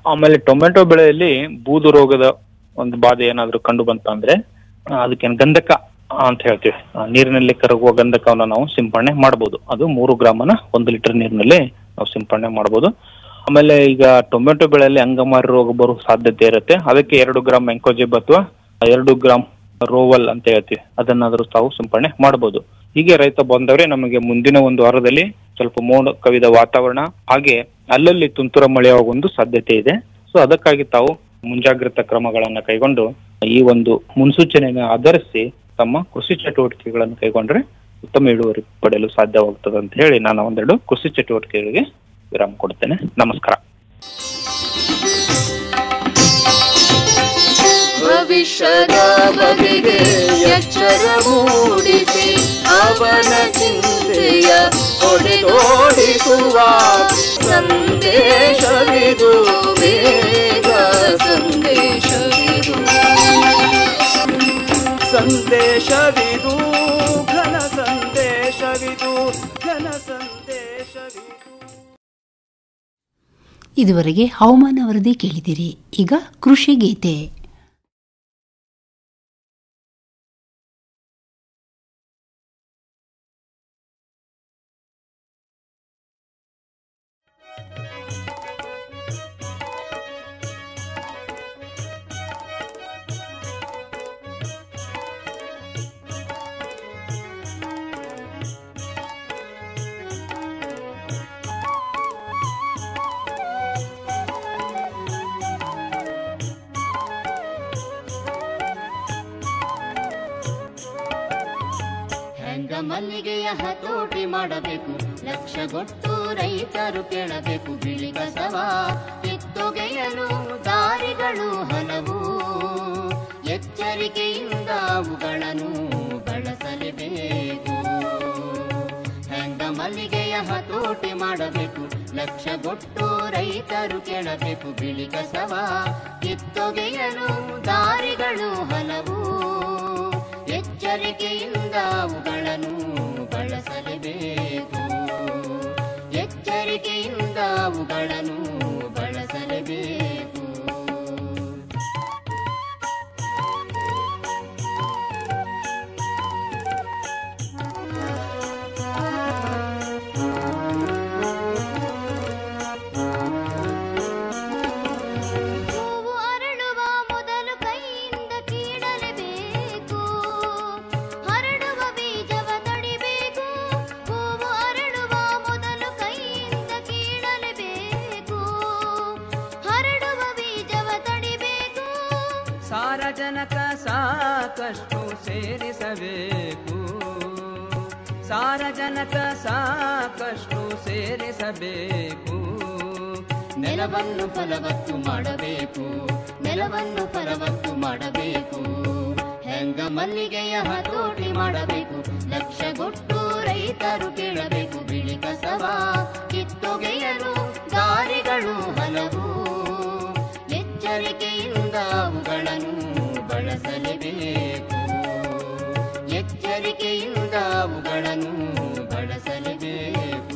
ಆಮೇಲೆ ಟೊಮೆಟೊ ಬೆಳೆಯಲ್ಲಿ ಬೂದು ರೋಗದ ಒಂದು ಬಾಧೆ ಏನಾದ್ರೂ ಕಂಡು ಬಂತ ಅಂದ್ರೆ ಆ, ಅದಕ್ಕೇನು ಗಂಧಕ ಅಂತ ಹೇಳ್ತೀವಿ ಆ, ನೀರಿನಲ್ಲಿ ಕರಗುವ ಗಂಧಕವನ್ನ ನಾವು ಸಿಂಪಡಣೆ ಮಾಡಬಹುದು ಅದು ಮೂರು ಗ್ರಾಮನ ಒಂದು ಲೀಟರ್ ನೀರಿನಲ್ಲಿ ನಾವು ಸಿಂಪಡಣೆ ಮಾಡಬಹುದು ಆಮೇಲೆ ಈಗ ಟೊಮೆಟೊ ಬೆಳೆಯಲ್ಲಿ ಅಂಗಮಾರಿ ರೋಗ ಬರೋ ಸಾಧ್ಯತೆ ಇರುತ್ತೆ ಅದಕ್ಕೆ ಎರಡು ಗ್ರಾಮ್ ಎಂಕೋಜೆಬ್ ಅಥವಾ ಎರಡು ಗ್ರಾಮ್ ರೋವಲ್ ಅಂತ ಹೇಳ್ತೀವಿ ಅದನ್ನಾದ್ರೂ ತಾವು ಸಿಂಪಡಣೆ ಮಾಡಬಹುದು ಹೀಗೆ ರೈತ ಬಂದವರೇ ನಮಗೆ ಮುಂದಿನ ಒಂದು ವಾರದಲ್ಲಿ ಸ್ವಲ್ಪ ಮೋಡ ಕವಿದ ವಾತಾವರಣ ಹಾಗೆ ಅಲ್ಲಲ್ಲಿ ತುಂತುರ ಮಳೆಯಾಗುವ ಒಂದು ಸಾಧ್ಯತೆ ಇದೆ ಸೊ ಅದಕ್ಕಾಗಿ ತಾವು ಮುಂಜಾಗ್ರತಾ ಕ್ರಮಗಳನ್ನ ಕೈಗೊಂಡು ಈ ಒಂದು ಮುನ್ಸೂಚನೆಯನ್ನು ಆಧರಿಸಿ ತಮ್ಮ ಕೃಷಿ ಚಟುವಟಿಕೆಗಳನ್ನು ಕೈಗೊಂಡ್ರೆ ಉತ್ತಮ ಇಳುವರಿ ಪಡೆಯಲು ಸಾಧ್ಯವಾಗುತ್ತದೆ ಅಂತ ಹೇಳಿ ನಾನು ಒಂದೆರಡು ಕೃಷಿ ಚಟುವಟಿಕೆಗಳಿಗೆ ವಿರಾಮ ಕೊಡ್ತೇನೆ ನಮಸ್ಕಾರ ಭವಿಷ್ಯದ ಬಗೆಗೆ ಎಚ್ಚರ ಮೂಡಿಸಿ ಅವನ ಚಿಂತೆಯ ಹೊಡೆದೋಡಿಸುವ ಸಂದೇಶವಿದು ಬೇಗ ಸಂದೇಶವಿದು ಸಂದೇಶವಿದು ಘನ ಸಂದೇಶವಿದು ಘನ ಸಂದೇಶವಿದು ಇದುವರೆಗೆ ಹವಾಮಾನ ವರದಿ ಕೇಳಿದಿರಿ ಈಗ ಕೃಷಿ ಗೀತೆ ಹೆಂಗ ಮಲ್ಲಿಗೆಯ ಹತೋಟಿ ಮಾಡಬೇಕು ಲಕ್ಷಗೊಟ್ಟು ರೈತರು ಕೇಳಬೇಕು ಬಿಳಿ ಕಸವ ಕಿತ್ತೊಗೆಯಲು ದಾರಿಗಳು ಹಲವು ಎಚ್ಚರಿಕೆಯಿಂದ ಅವುಗಳನ್ನು ಬಳಸಲೇಬೇಕು ಹೆಂಗ ಮಲ್ಲಿಗೆಯ ಹತೋಟಿ ಮಾಡಬೇಕು ಲಕ್ಷಗೊಟ್ಟು ರೈತರು ಕೇಳಬೇಕು ಬಿಳಿ ಕಸವ ಕಿತ್ತೊಗೆಯಲು ದಾರಿಗಳು ಹಲವು ಎಚ್ಚರಿಕೆಯಿಂದ ಅವುಗಳನ್ನು ಬಳಸಲೇಬೇಕು ಎಚ್ಚರಿಕೆಯಿಂದ ಅವುಗಳನ್ನು ಬಳಸಲೇಬೇಕು ಹೂವು ಅರಳುವ ಮೊದಲು ಕೈಯಿಂದ ಕೀಳಲೇಬೇಕು ಹರಡುವ ಬೀಜವ ತಡಿಬೇಕು ಹೂವು ಅರಳುವ ಮೊದಲು ಕೈಯಿಂದ ಕೀಳಲೇಬೇಕು ಹರಡುವ ಬೀಜವ ತಡಿಬೇಕು ಸಾರಜನಕ ಸಾಕಷ್ಟು ಸೇರಿಸಬೇಕು ಸಾರಜನಕ ಸಾಕಷ್ಟು ಸೇರಿಸಬೇಕು ನೆಲವನ್ನು ಫಲವತ್ತು ಮಾಡಬೇಕು ನೆಲವನ್ನು ಫಲವತ್ತು ಮಾಡಬೇಕು ಹೆಂಗ ಮಲ್ಲಿಗೆಯ ಹತೋಟಿ ಮಾಡಬೇಕು ಲಕ್ಷಗೊಟ್ಟು ರೈತರು ಕೇಳಬೇಕು ಬಿಳಿ ಕಸವ ಕಿತ್ತೊಗೆಯಲು ದಾರಿಗಳು ಹಲವು ಎಚ್ಚರಿಕೆಯಿಂದ ಅವುಗಳನ್ನು ಬಳಸಲೇಬೇಕು ಎಚ್ಚರಿಕೆಯಿಂದ ಅವುಗಳನ್ನು ಬಳಸಲೇಬೇಕು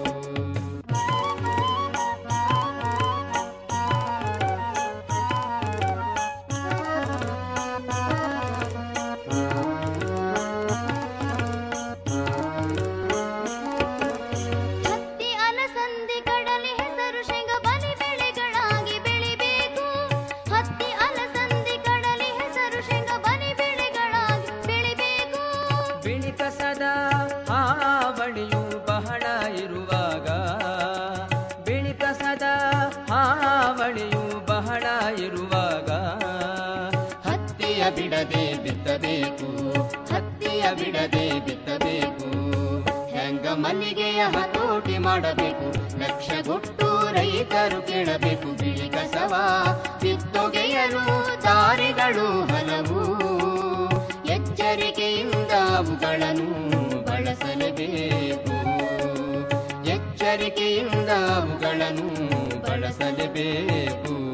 ಹತ್ತಿ ಅಲಸಂದಿ ಕಡಲೆ ಹೆಸರು ಶೇಂಗ ಬಲಿ ಬೆಳೆಗಳಾಗಿ ಬೆಳಿಬೇಕು ಹತ್ತಿ ಅಲಸಂದಿ ಕಡಲೆ ಹೆಸರು ಶೇಂಗ ಬಲಿ ಬೆಳೆಗಳಾಗಿ ಬೆಳಿಬೇಕು ಬಿಳಿ ಕಸದ ಹಾವಳಿಯು ಬಹಳ ಇರುವಾಗ ಬಿಳಿ ಕಸದ ಹಾವಳಿಯು ಬಹಳ ಇರುವಾಗ ಹತ್ತಿಯ ಬಿಡದೆ ಬಿತ್ತಬೇಕು ಹತ್ತಿಯ ಬಿಡದೆ ಬಿತ್ತಬೇಕು ಹೆಂಗ ಮಲ್ಲಿಗೆಯ ಹತೋಟಿ ಮಾಡಬೇಕು ಲಕ್ಷಗೊಟ್ಟು ರೈತರು ಕೇಳಬೇಕು ಬಿಳಿ ಕಸವ ಕಿತ್ತೊಗೆಯಲು ದಾರಿಗಳು ಹಲವು ಎಚ್ಚರಿಕೆಯಿಂದ ಅವುಗಳನ್ನು ಬಳಸಲೇಬೇಕು ಎಚ್ಚರಿಕೆಯಿಂದ ಅವುಗಳನ್ನು ಬಳಸಲೇಬೇಕು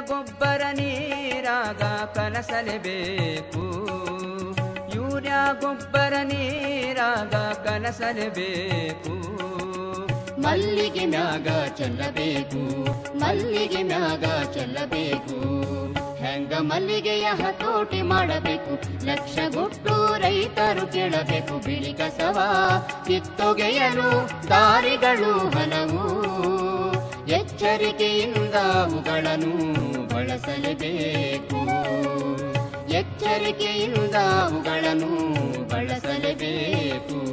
ಗೊಬ್ಬರ ನೀರಾಗ ಕಲಸಲೇಬೇಕು ಯೂರಿಯಾ ಗೊಬ್ಬರ ನೀರಾಗ ಕಲಸಲೇಬೇಕು ಮಲ್ಲಿಗೆ ಮ್ಯಾಗ ಚೆಲ್ಲಬೇಕು ಮಲ್ಲಿಗೆ ಮ್ಯಾಗ ಚೆಲ್ಲಬೇಕು ಹೆಂಗ ಮಲ್ಲಿಗೆಯ ಹತೋಟಿ ಮಾಡಬೇಕು ಲಕ್ಷಗೊಟ್ಟು ರೈತರು ಕೇಳಬೇಕು ಬಿಳಿ ಕಸವ ಕಿತ್ತೊಗೆಯಲು ದಾರಿಗಳು ಹಲವು ಎಚ್ಚರಿಕೆಯಿಂದ ಅವುಗಳನ್ನು ಬಳಸಲೇಬೇಕು ಎಚ್ಚರಿಕೆಯಿಂದ ಅವುಗಳನ್ನು ಬಳಸಲೇಬೇಕು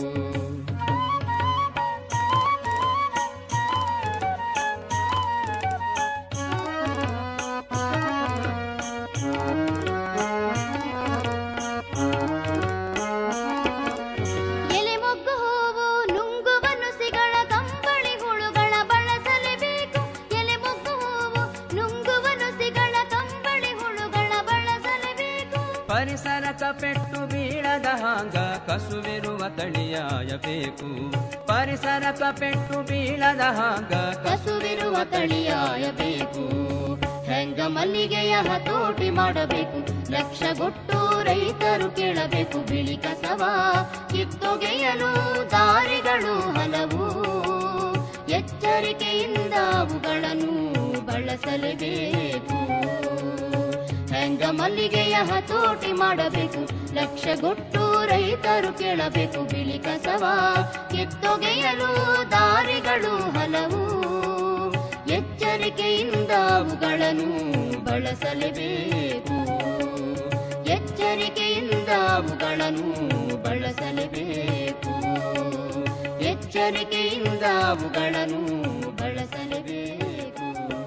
ಎಲೆ ಮೊಗ್ಗು ಹೂವು ನುಂಗುವ ನುಸಿಗಳ ಕಂಬಳಿ ಹುಳುಗಳ ಬಳಸಲೇಬೇಕು ಎಲೆ ಮೊಗ್ಗು ಹೂವು ನುಂಗುವ ನುಸಿಗಳ ಕಂಬಳಿ ಹುಳುಗಳ ಬಳಸಲೇಬೇಕು ಪರಿಸರಕ ಪೆಟ್ಟು ಬೀಳದ ಹಾಂಗ ಕಸುವಿರುವ ತಳಿಯಾಯಬೇಕು ಪರಿಸರಕ ಪೆಟ್ಟು ಬೀಳದ ಹಾಂಗ ಕಸುವಿರುವ ತಳಿಯಾಯಬೇಕು ಹೆಂಗ ಮಲ್ಲಿಗೆಯ ಹತೋಟಿ ಮಾಡಬೇಕು ಲಕ್ಷಗೊಟ್ಟು ರೈತರು ಕೇಳಬೇಕು ಬಿಳಿ ಕಸವ ಕಿತ್ತೊಗೆಯಲು ದಾರಿಗಳು ಹಲವು ಎಚ್ಚರಿಕೆಯಿಂದ ಅವುಗಳನ್ನು ಬಳಸಲೇಬೇಕು ಹೆಂಗ ಮಲ್ಲಿಗೆಯ ಹತೋಟಿ ಮಾಡಬೇಕು ಲಕ್ಷಗೊಟ್ಟು ರೈತರು ಕೇಳಬೇಕು ಬಿಳಿ ಕಸವ ಕಿತ್ತೊಗೆಯಲು ದಾರಿಗಳು ಹಲವು ಎಚ್ಚರಿಕೆಯಿಂದ ಅವುಗಳನ್ನು ಬಳಸಲೇಬೇಕು ಎಚ್ಚರಿಕೆಯಿಂದ ಅವುಗಳನ್ನು ಬಳಸಲೇಬೇಕು ಎಚ್ಚರಿಕೆಯಿಂದ ಅವುಗಳನ್ನು ಬಳಸಲೇಬೇಕು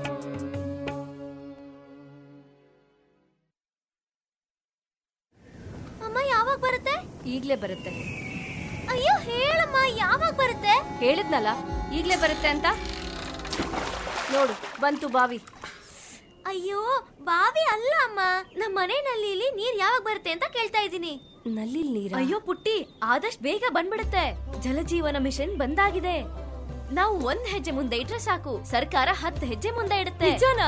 ಅಮ್ಮ ಯಾವಾಗ ಬರುತ್ತೆ ಈಗ್ಲೇ ಬರುತ್ತೆ ಅಯ್ಯೋ ಹೇಳಮ್ಮ ಯಾವಾಗ ಬರುತ್ತೆ ಹೇಳಿದ್ನಲ್ಲ ಈಗ್ಲೇ ಬರುತ್ತೆ ಅಂತ ನೋಡು ಬಂತು ಬಾವಿ ಅಯ್ಯೋ ಬಾವಿ ಅಲ್ಲ ಅಮ್ಮ ನಮ್ಮ ಮನೆ ನಲ್ಲಿಲಿ ನೀರ್ ಯಾವಾಗ ಬರುತ್ತೆ ಅಂತ ಕೇಳ್ತಾ ಇದ್ದೀನಿ ನಲ್ಲಿ ನೀರ ಅಯ್ಯೋ ಪುಟ್ಟಿ ಆದಷ್ಟು ಬೇಗ ಬಂದ್ಬಿಡುತ್ತೆ ಜಲಜೀವನ ಮಿಷನ್ ಬಂದಾಗಿದೆ ನಾವು ಒಂದ್ ಹೆಜ್ಜೆ ಮುಂದೆ ಇಟ್ರೆ ಸಾಕು ಸರ್ಕಾರ ಹತ್ತು ಹೆಜ್ಜೆ ಮುಂದೆ ಇಡುತ್ತೆ ನಿಜನಾ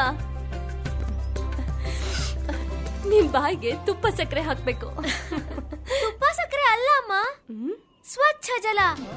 ನಿಮ್ ಬಾಯಿಗೆ ತುಪ್ಪ ಸಕ್ಕರೆ ಹಾಕ್ಬೇಕು ತುಪ್ಪ ಸಕ್ಕರೆ ಅಲ್ಲ ಅಮ್ಮ ಸ್ವಚ್ಛ ಜಲ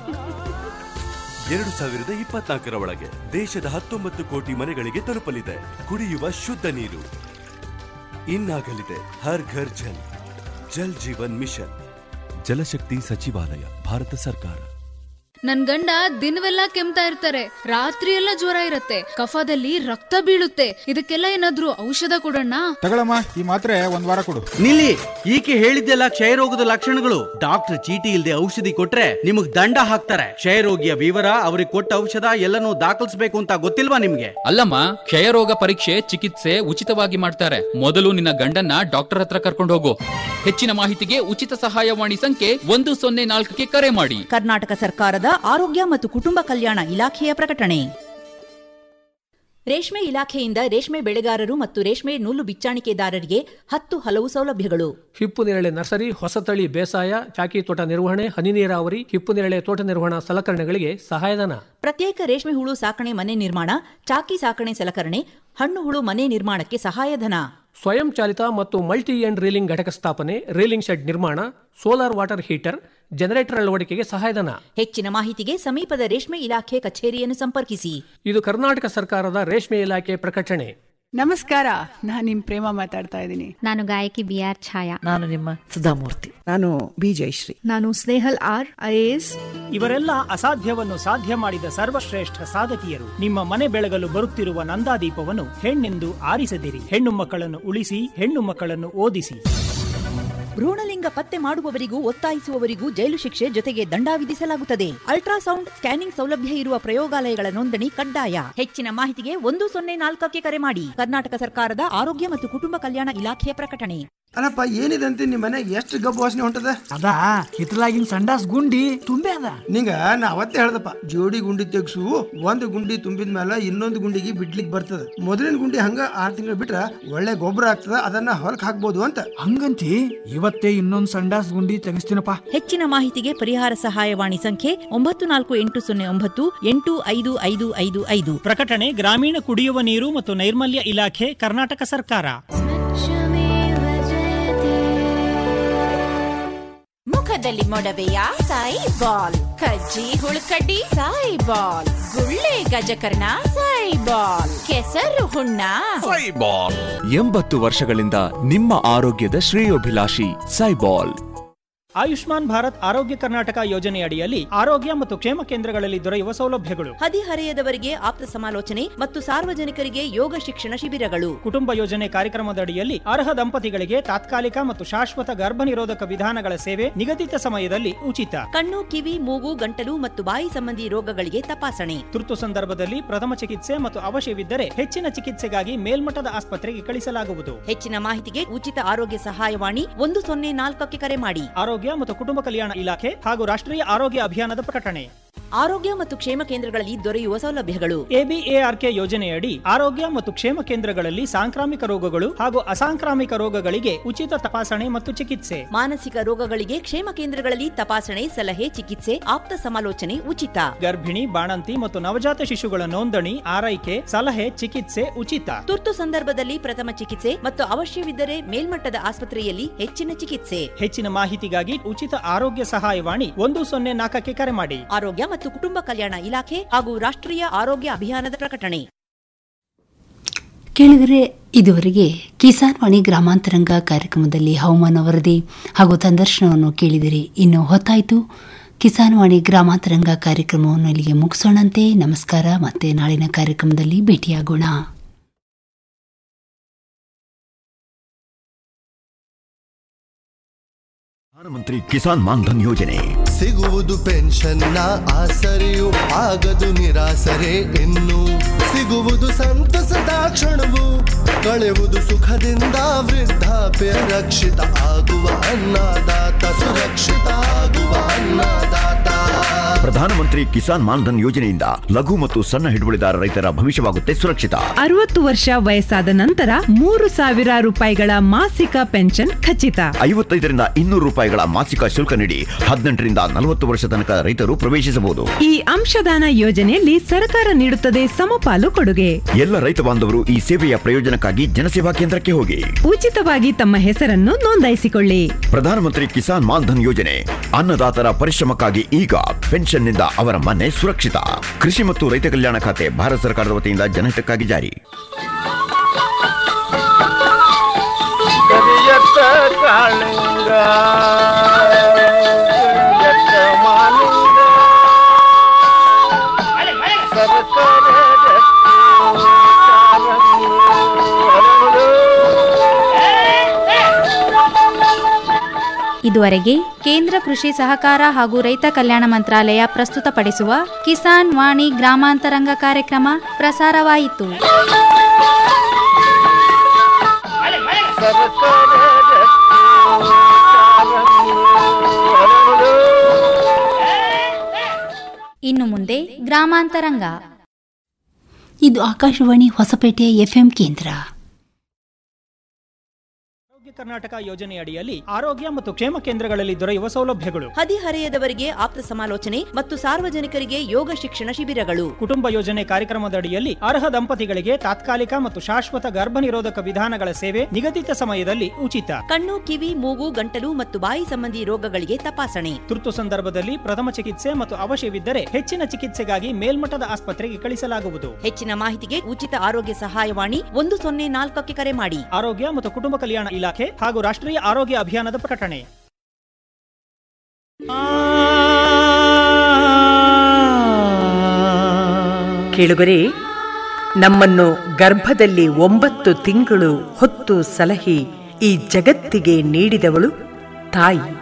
ಎರಡು ಸಾವಿರದ ಇಪ್ಪತ್ನಾಲ್ಕರ ಒಳಗೆ ದೇಶದ ಹತ್ತೊಂಬತ್ತು ಕೋಟಿ ಮನೆಗಳಿಗೆ ತಲುಪಲಿದೆ ಕುಡಿಯುವ ಶುದ್ಧ ನೀರು ಇನ್ನಾಗಲಿದೆ ಹರ್ ಘರ್ ಜಲ್ ಜಲ್ ಜೀವನ್ ಮಿಷನ್ ಜಲಶಕ್ತಿ ಸಚಿವಾಲಯ ಭಾರತ ಸರ್ಕಾರ ನನ್ ಗಂಡ ದಿನವೆಲ್ಲ ಕೆಮ್ತಾ ಇರ್ತಾರೆ ರಾತ್ರಿ ಎಲ್ಲ ಜ್ವರ ಇರತ್ತೆ ಕಫದಲ್ಲಿ ರಕ್ತ ಬೀಳುತ್ತೆ ಇದಕ್ಕೆಲ್ಲ ಏನಾದ್ರೂ ಔಷಧ ಕೊಡೋಣ ತಗೊಳಮ್ಮ ಈ ಮಾತ್ರೆ ಒಂದ್ ವಾರ ಕೊಡು ನಿಲ್ಲಿ ಈಕೆ ಹೇಳಿದ್ದೆಲ್ಲ ಕ್ಷಯರೋಗದ ಲಕ್ಷಣಗಳು ಡಾಕ್ಟರ್ ಚೀಟಿ ಇಲ್ಲದೆ ಔಷಧಿ ಕೊಟ್ರೆ ನಿಮಗ್ ದಂಡ ಹಾಕ್ತಾರೆ ಕ್ಷಯರೋಗಿಯ ವಿವರ ಅವ್ರಿಗೆ ಕೊಟ್ಟ ಔಷಧ ಎಲ್ಲನೂ ದಾಖಲಿಸಬೇಕು ಅಂತ ಗೊತ್ತಿಲ್ವಾ ನಿಮ್ಗೆ ಅಲ್ಲಮ್ಮ ಕ್ಷಯರೋಗ ಪರೀಕ್ಷೆ ಚಿಕಿತ್ಸೆ ಉಚಿತವಾಗಿ ಮಾಡ್ತಾರೆ ಮೊದಲು ನಿನ್ನ ಗಂಡನ್ನ ಡಾಕ್ಟರ್ ಹತ್ರ ಕರ್ಕೊಂಡು ಹೋಗು ಹೆಚ್ಚಿನ ಮಾಹಿತಿಗೆ ಉಚಿತ ಸಹಾಯವಾಣಿ ಸಂಖ್ಯೆ ಒಂದು ಸೊನ್ನೆ ನಾಲ್ಕಕ್ಕೆ ಕರೆ ಮಾಡಿ ಕರ್ನಾಟಕ ಸರ್ಕಾರದ ಆರೋಗ್ಯ ಮತ್ತು ಕುಟುಂಬ ಕಲ್ಯಾಣ ಇಲಾಖೆಯ ಪ್ರಕಟಣೆ ರೇಷ್ಮೆ ಇಲಾಖೆಯಿಂದ ರೇಷ್ಮೆ ಬೆಳೆಗಾರರು ಮತ್ತು ರೇಷ್ಮೆ ನೂಲು ಬಿಚ್ಚಾಣಿಕೆದಾರರಿಗೆ ಹತ್ತು ಹಲವು ಸೌಲಭ್ಯಗಳು ಹಿಪ್ಪು ನೇರಳೆ ನರ್ಸರಿ ಹೊಸತಳಿ ಬೇಸಾಯ ಚಾಕಿ ತೋಟ ನಿರ್ವಹಣೆ ಹನಿ ನೀರಾವರಿ ಹಿಪ್ಪು ನೇರಳೆ ತೋಟ ನಿರ್ವಹಣಾ ಸಲಕರಣೆಗಳಿಗೆ ಸಹಾಯಧನ ಪ್ರತ್ಯೇಕ ರೇಷ್ಮೆ ಹುಳು ಸಾಕಣೆ ಮನೆ ನಿರ್ಮಾಣ ಚಾಕಿ ಸಾಕಣೆ ಸಲಕರಣೆ ಹಣ್ಣು ಹುಳು ಮನೆ ನಿರ್ಮಾಣಕ್ಕೆ ಸಹಾಯಧನ ಸ್ವಯಂ ಚಾಲಿತ ಮತ್ತು ಮಲ್ಟಿ ಎಂಡ್ ರೀಲಿಂಗ್ ಘಟಕ ಸ್ಥಾಪನೆ ರೀಲಿಂಗ್ ಶೆಡ್ ನಿರ್ಮಾಣ ಸೋಲಾರ್ ವಾಟರ್ ಹೀಟರ್ ಜನರೇಟರ್ ಅಳವಡಿಕೆಗೆ ಸಹಾಯಧನ ಹೆಚ್ಚಿನ ಮಾಹಿತಿಗೆ ಸಮೀಪದ ರೇಷ್ಮೆ ಇಲಾಖೆ ಕಚೇರಿಯನ್ನು ಸಂಪರ್ಕಿಸಿ ಇದು ಕರ್ನಾಟಕ ಸರ್ಕಾರದ ರೇಷ್ಮೆ ಇಲಾಖೆ ಪ್ರಕಟಣೆ ನಮಸ್ಕಾರ ನಾನು ನಿಮ್ ಪ್ರೇಮ ಮಾತಾಡ್ತಾ ಇದ್ದೀನಿ ನಾನು ಗಾಯಕಿ ಬಿ ಆರ್ ಛಾಯಾ ನಾನು ನಿಮ್ಮ ಸುಧಾಮೂರ್ತಿ ನಾನು ಬಿ ಜಯಶ್ರೀ ನಾನು ಸ್ನೇಹಲ್ ಆರ್ ಐಎಎಸ್ ಇವರೆಲ್ಲ ಅಸಾಧ್ಯವನ್ನು ಸಾಧ್ಯ ಮಾಡಿದ ಸರ್ವಶ್ರೇಷ್ಠ ಸಾಧಕಿಯರು ನಿಮ್ಮ ಮನೆ ಬೆಳಗಲು ಬರುತ್ತಿರುವ ನಂದಾದೀಪವನ್ನು ಹೆಣ್ಣೆಂದು ಆರಿಸದಿರಿ ಹೆಣ್ಣು ಮಕ್ಕಳನ್ನು ಉಳಿಸಿ ಹೆಣ್ಣು ಮಕ್ಕಳನ್ನು ಓದಿಸಿ ಭ್ರೂಣಲಿಂಗ ಪತ್ತೆ ಮಾಡುವವರಿಗೂ ಒತ್ತಾಯಿಸುವವರಿಗೂ ಜೈಲು ಶಿಕ್ಷೆ ಜೊತೆಗೆ ದಂಡ ವಿಧಿಸಲಾಗುತ್ತದೆ ಅಲ್ಟ್ರಾಸೌಂಡ್ ಸ್ಕ್ಯಾನಿಂಗ್ ಸೌಲಭ್ಯ ಇರುವ ಪ್ರಯೋಗಾಲಯಗಳ ನೋಂದಣಿ ಕಡ್ಡಾಯ ಹೆಚ್ಚಿನ ಮಾಹಿತಿಗೆ ಒಂದು ಸೊನ್ನೆ ನಾಲ್ಕಕ್ಕೆ ಕರೆ ಮಾಡಿ ಕರ್ನಾಟಕ ಸರ್ಕಾರದ ಆರೋಗ್ಯ ಮತ್ತು ಕುಟುಂಬ ಕಲ್ಯಾಣ ಇಲಾಖೆಯ ಪ್ರಕಟಣೆ ಅಲ್ಲಪ್ಪ ಏನಿದೆ ಅಂತ ನಿಮ್ಮ ಮನೆ ಎಷ್ಟು ಗಬ್ಬು ವಾಸನೆ ಹೊಂಟದ ಅದಾ ಹಿತ್ತಲಾಗಿನ ಸಂಡಾಸ್ ಗುಂಡಿ ತುಂಬೆ ಅದ ನಿಂಗ ನಾ ಅವತ್ತೇ ಹೇಳ್ದಪ್ಪ ಜೋಡಿ ಗುಂಡಿ ತೆಗ್ಸು ಒಂದು ಗುಂಡಿ ತುಂಬಿದ ಮೇಲೆ ಇನ್ನೊಂದು ಗುಂಡಿಗೆ ಬಿಡ್ಲಿಕ್ ಬರ್ತದ ಮೊದಲಿನ ಗುಂಡಿ ಹಂಗ ಆರ್ ತಿಂಗಳು ಬಿಟ್ರ ಒಳ್ಳೆ ಗೊಬ್ಬರ ಆಗ್ತದ ಅದನ್ನ ಹೊಲಕ್ ಹಾಕ್ಬೋದು ಅಂತ ಹಂಗಂತಿ ಇವತ್ತೇ ಇನ್ನೊಂದ್ ಸಂಡಾಸ್ ಗುಂಡಿ ತೆಗಿಸ್ತೀನಪ್ಪ ಹೆಚ್ಚಿನ ಮಾಹಿತಿಗೆ ಪರಿಹಾರ ಸಹಾಯವಾಣಿ ಸಂಖ್ಯೆ ಒಂಬತ್ತು ನಾಲ್ಕು ಎಂಟು ಸೊನ್ನೆ ಒಂಬತ್ತು ಎಂಟು ಐದು ಐದು ಐದು ಐದು ಪ್ರಕಟಣೆ ಗ್ರಾಮೀಣ ಕುಡಿಯುವ ನೀರು ಮತ್ತು ನೈರ್ಮಲ್ಯ ಇಲಾಖೆ ಕರ್ನಾಟಕ ಸರ್ಕಾರ ಮುಖದಲ್ಲಿ ಮೊಡವೆಯ ಸಾಯಿ ಬಾಲ್ ಕಜ್ಜಿ ಹುಳುಕಡ್ಡಿ ಸಾಯಿ ಬಾಲ್ ಗುಳ್ಳೆ ಗಜಕರ್ಣ ಸಾಯಿ ಬಾಲ್ ಕೆಸರು ಹುಣ್ಣ ಸೈಬಾಲ್ ಎಂಬತ್ತು ವರ್ಷಗಳಿಂದ ನಿಮ್ಮ ಆರೋಗ್ಯದ ಶ್ರೇಯೋಭಿಲಾಷಿ ಸೈಬಾಲ್ ಆಯುಷ್ಮಾನ್ ಭಾರತ್ ಆರೋಗ್ಯ ಕರ್ನಾಟಕ ಯೋಜನೆ ಅಡಿಯಲ್ಲಿ ಆರೋಗ್ಯ ಮತ್ತು ಕ್ಷೇಮ ಕೇಂದ್ರಗಳಲ್ಲಿ ದೊರೆಯುವ ಸೌಲಭ್ಯಗಳು ಹದಿಹರೆಯದವರಿಗೆ ಆಪ್ತ ಸಮಾಲೋಚನೆ ಮತ್ತು ಸಾರ್ವಜನಿಕರಿಗೆ ಯೋಗ ಶಿಕ್ಷಣ ಶಿಬಿರಗಳು ಕುಟುಂಬ ಯೋಜನೆ ಕಾರ್ಯಕ್ರಮದ ಅಡಿಯಲ್ಲಿ ಅರ್ಹ ದಂಪತಿಗಳಿಗೆ ತಾತ್ಕಾಲಿಕ ಮತ್ತು ಶಾಶ್ವತ ಗರ್ಭ ನಿರೋಧಕ ವಿಧಾನಗಳ ಸೇವೆ ನಿಗದಿತ ಸಮಯದಲ್ಲಿ ಉಚಿತ ಕಣ್ಣು ಕಿವಿ ಮೂಗು ಗಂಟಲು ಮತ್ತು ಬಾಯಿ ಸಂಬಂಧಿ ರೋಗಗಳಿಗೆ ತಪಾಸಣೆ ತುರ್ತು ಸಂದರ್ಭದಲ್ಲಿ ಪ್ರಥಮ ಚಿಕಿತ್ಸೆ ಮತ್ತು ಅವಶ್ಯವಿದ್ದರೆ ಹೆಚ್ಚಿನ ಚಿಕಿತ್ಸೆಗಾಗಿ ಮೇಲ್ಮಟ್ಟದ ಆಸ್ಪತ್ರೆಗೆ ಕಳಿಸಲಾಗುವುದು ಹೆಚ್ಚಿನ ಮಾಹಿತಿಗೆ ಉಚಿತ ಆರೋಗ್ಯ ಸಹಾಯವಾಣಿ ಒಂದು ಸೊನ್ನೆ ನಾಲ್ಕಕ್ಕೆ ಕರೆ ಮಾಡಿ ಆರೋಗ್ಯ ಮತ್ತು ಕುಟುಂಬ ಕಲ್ಯಾಣ ಇಲಾಖೆ ಹಾಗೂ ರಾಷ್ಟ್ರೀಯ ಆರೋಗ್ಯ ಅಭಿಯಾನದ ಪ್ರಕಟಣೆ ಆರೋಗ್ಯ ಮತ್ತು ಕ್ಷೇಮ ಕೇಂದ್ರಗಳಲ್ಲಿ ದೊರೆಯುವ ಸೌಲಭ್ಯಗಳು ಎಬಿಎಆರ್ಕೆ ಯೋಜನೆಯಡಿ ಆರೋಗ್ಯ ಮತ್ತು ಕ್ಷೇಮ ಕೇಂದ್ರಗಳಲ್ಲಿ ಸಾಂಕ್ರಾಮಿಕ ರೋಗಗಳು ಹಾಗೂ ಅಸಾಂಕ್ರಾಮಿಕ ರೋಗಗಳಿಗೆ ಉಚಿತ ತಪಾಸಣೆ ಮತ್ತು ಚಿಕಿತ್ಸೆ ಮಾನಸಿಕ ರೋಗಗಳಿಗೆ ಕ್ಷೇಮ ಕೇಂದ್ರಗಳಲ್ಲಿ ತಪಾಸಣೆ ಸಲಹೆ ಚಿಕಿತ್ಸೆ ಆಪ್ತ ಸಮಾಲೋಚನೆ ಉಚಿತ ಗರ್ಭಿಣಿ ಬಾಣಂತಿ ಮತ್ತು ನವಜಾತ ಶಿಶುಗಳ ನೋಂದಣಿ ಆರೈಕೆ ಸಲಹೆ ಚಿಕಿತ್ಸೆ ಉಚಿತ ತುರ್ತು ಸಂದರ್ಭದಲ್ಲಿ ಪ್ರಥಮ ಚಿಕಿತ್ಸೆ ಮತ್ತು ಅವಶ್ಯವಿದ್ದರೆ ಮೇಲ್ಮಟ್ಟದ ಆಸ್ಪತ್ರೆಯಲ್ಲಿ ಹೆಚ್ಚಿನ ಚಿಕಿತ್ಸೆ ಹೆಚ್ಚಿನ ಮಾಹಿತಿಗಾಗಿ ಉಚಿತ ಆರೋಗ್ಯ ಸಹಾಯವಾಣಿ ಒಂದು ಸೊನ್ನೆ ನಾಲ್ಕಕ್ಕೆ ಕರೆ ಮಾಡಿ ಆರೋಗ್ಯ ಮತ್ತು ಕುಟುಂಬ ಕಲ್ಯಾಣ ಇಲಾಖೆ ಹಾಗೂ ರಾಷ್ಟ್ರೀಯ ಆರೋಗ್ಯ ಅಭಿಯಾನದ ಪ್ರಕಟಣೆ ಕೇಳಿದರೆ ಇದುವರೆಗೆ ಕಿಸಾನ್ ವಾಣಿ ಗ್ರಾಮಾಂತರಂಗ ಕಾರ್ಯಕ್ರಮದಲ್ಲಿ ಹವಾಮಾನ ವರದಿ ಹಾಗೂ ಸಂದರ್ಶನವನ್ನು ಕೇಳಿದಿರಿ ಇನ್ನು ಹೊತ್ತಾಯಿತು ಕಿಸಾನ್ ವಾಣಿ ಗ್ರಾಮಾಂತರಂಗ ಕಾರ್ಯಕ್ರಮವನ್ನು ಇಲ್ಲಿಗೆ ಮುಗಿಸೋಣಂತೆ ನಮಸ್ಕಾರ ಮತ್ತೆ ನಾಳಿನ ಕಾರ್ಯಕ್ರಮದಲ್ಲಿ ಭೇಟಿಯಾಗೋಣ ಪ್ರಧಾನಮಂತ್ರಿ ಕಿಸಾನ್ ಮಾನ್ಧನ್ ಯೋಜನೆ ಸಿಗುವುದು ಪೆನ್ಷನ್ನ ಆಸರೆಯು ಆಗದು ನಿರಾಸರೆ ಇನ್ನು ಸಿಗುವುದು ಸಂತಸದ ಕ್ಷಣವು ಕಳೆಯುವುದು ಸುಖದಿಂದ ವೃದ್ಧಾಪ್ಯ ರಕ್ಷಿತ ಆಗುವ ಅನ್ನದಾತ ಸುರಕ್ಷಿತ ಆಗುವ ಅನ್ನದಾತ ಪ್ರಧಾನಮಂತ್ರಿ ಕಿಸಾನ್ ಮಾನ್ಧನ್ ಯೋಜನೆಯಿಂದ ಲಘು ಮತ್ತು ಸಣ್ಣ ಹಿಡುವಳಿದಾರ ರೈತರ ಭವಿಷ್ಯವಾಗುತ್ತೆ ಸುರಕ್ಷಿತ ಅರವತ್ತು ವರ್ಷ ವಯಸ್ಸಾದ ನಂತರ ಮೂರು ಸಾವಿರ ರೂಪಾಯಿಗಳ ಮಾಸಿಕ ಪೆನ್ಷನ್ ಖಚಿತ ಐವತ್ತೈದರಿಂದ ಇನ್ನೂರು ರೂಪಾಯಿಗಳ ಮಾಸಿಕ ಶುಲ್ಕ ನೀಡಿ ಹದಿನೆಂಟರಿಂದ ನಲವತ್ತು ವರ್ಷ ತನಕ ರೈತರು ಪ್ರವೇಶಿಸಬಹುದು ಈ ಅಂಶದಾನ ಯೋಜನೆಯಲ್ಲಿ ಸರ್ಕಾರ ನೀಡುತ್ತದೆ ಸಮಪಾಲು ಕೊಡುಗೆ ಎಲ್ಲ ರೈತ ಬಾಂಧವರು ಈ ಸೇವೆಯ ಪ್ರಯೋಜನಕ್ಕಾಗಿ ಜನಸೇವಾ ಕೇಂದ್ರಕ್ಕೆ ಹೋಗಿ ಉಚಿತವಾಗಿ ತಮ್ಮ ಹೆಸರನ್ನು ನೋಂದಾಯಿಸಿಕೊಳ್ಳಿ ಪ್ರಧಾನಮಂತ್ರಿ ಕಿಸಾನ್ ಮಾನ್ಧನ್ ಯೋಜನೆ ಅನ್ನದಾತರ ಪರಿಶ್ರಮಕ್ಕಾಗಿ ಈಗ ಪೆನ್ಷನ್ನಿಂದ ಅವರ ಮನೆ ಸುರಕ್ಷಿತ ಕೃಷಿ ಮತ್ತು ರೈತ ಕಲ್ಯಾಣ ಖಾತೆ ಭಾರತ ಸರ್ಕಾರದ ವತಿಯಿಂದ ಜನಹಿತಕ್ಕಾಗಿ ಜಾರಿ ಕರಿಯತ್ತ ಕಾಳಿಂಗ ಕರಿಯತ್ತ ಮಾಲಿಂಗ ಸರಸರ ರತ್ನ ಚಾರಂಗಿ ಹರಡು. ಇದುವರೆಗೆ ಕೇಂದ್ರ ಕೃಷಿ ಸಹಕಾರ ಹಾಗೂ ರೈತ ಕಲ್ಯಾಣ ಮಂತ್ರಾಲಯ ಪ್ರಸ್ತುತಪಡಿಸುವ ಕಿಸಾನ್ ವಾಣಿ ಗ್ರಾಮಾಂತರಂಗ ಕಾರ್ಯಕ್ರಮ ಪ್ರಸಾರವಾಯಿತು ಸರಸರ ರತ್ನ ಚಾರಂಗಿ ಹರಡು. ಇನ್ನು ಮುಂದೆ ಗ್ರಾಮಾಂತರಂಗ ಇದು ಆಕಾಶವಾಣಿ ಹೊಸಪೇಟೆ ಎಫ್ಎಂ ಕೇಂದ್ರ ಆರೋಗ್ಯ ಕರ್ನಾಟಕ ಯೋಜನೆ ಅಡಿಯಲ್ಲಿ ಆರೋಗ್ಯ ಮತ್ತು ಕ್ಷೇಮ ಕೇಂದ್ರಗಳಲ್ಲಿ ದೊರೆಯುವ ಸೌಲಭ್ಯಗಳು ಹದಿಹರೆಯದವರಿಗೆ ಆಪ್ತ ಸಮಾಲೋಚನೆ ಮತ್ತು ಸಾರ್ವಜನಿಕರಿಗೆ ಯೋಗ ಶಿಕ್ಷಣ ಶಿಬಿರಗಳು ಕುಟುಂಬ ಯೋಜನೆ ಕಾರ್ಯಕ್ರಮದ ಅಡಿಯಲ್ಲಿ ಅರ್ಹ ದಂಪತಿಗಳಿಗೆ ತಾತ್ಕಾಲಿಕ ಮತ್ತು ಶಾಶ್ವತ ಗರ್ಭ ನಿರೋಧಕ ವಿಧಾನಗಳ ಸೇವೆ ನಿಗದಿತ ಸಮಯದಲ್ಲಿ ಉಚಿತ ಕಣ್ಣು ಕಿವಿ ಮೂಗು ಗಂಟಲು ಮತ್ತು ಬಾಯಿ ಸಂಬಂಧಿ ರೋಗಗಳಿಗೆ ತಪಾಸಣೆ ತುರ್ತು ಸಂದರ್ಭದಲ್ಲಿ ಪ್ರಥಮ ಚಿಕಿತ್ಸೆ ಮತ್ತು ಅವಶ್ಯವಿದ್ದರೆ ಹೆಚ್ಚಿನ ಚಿಕಿತ್ಸೆಗಾಗಿ ಮೇಲ್ಮಟ್ಟದ ಆಸ್ಪತ್ರೆಗೆ ಕಳಿಸಲಾಗುವುದು ಹೆಚ್ಚಿನ ಮಾಹಿತಿಗೆ ಉಚಿತ ಆರೋಗ್ಯ ಸಹಾಯವಾಣಿ ಒಂದು ಸೊನ್ನೆ ನಾಲ್ಕಕ್ಕೆ ಕರೆ ಮಾಡಿ ಆರೋಗ್ಯ ಮತ್ತು ಕುಟುಂಬ ಕಲ್ಯಾಣ ಇಲಾಖೆ ಹಾಗೂ ರಾಷ್ಟ್ರೀಯ ಆರೋಗ್ಯ ಅಭಿಯಾನದ ಪ್ರಕಟಣೆ ಕೇಳುಗರೆ ನಮ್ಮನ್ನು ಗರ್ಭದಲ್ಲಿ ಒಂಬತ್ತು ತಿಂಗಳು ಹೊತ್ತು ಸಲಹಿ ಈ ಜಗತ್ತಿಗೆ ನೀಡಿದವಳು ತಾಯಿ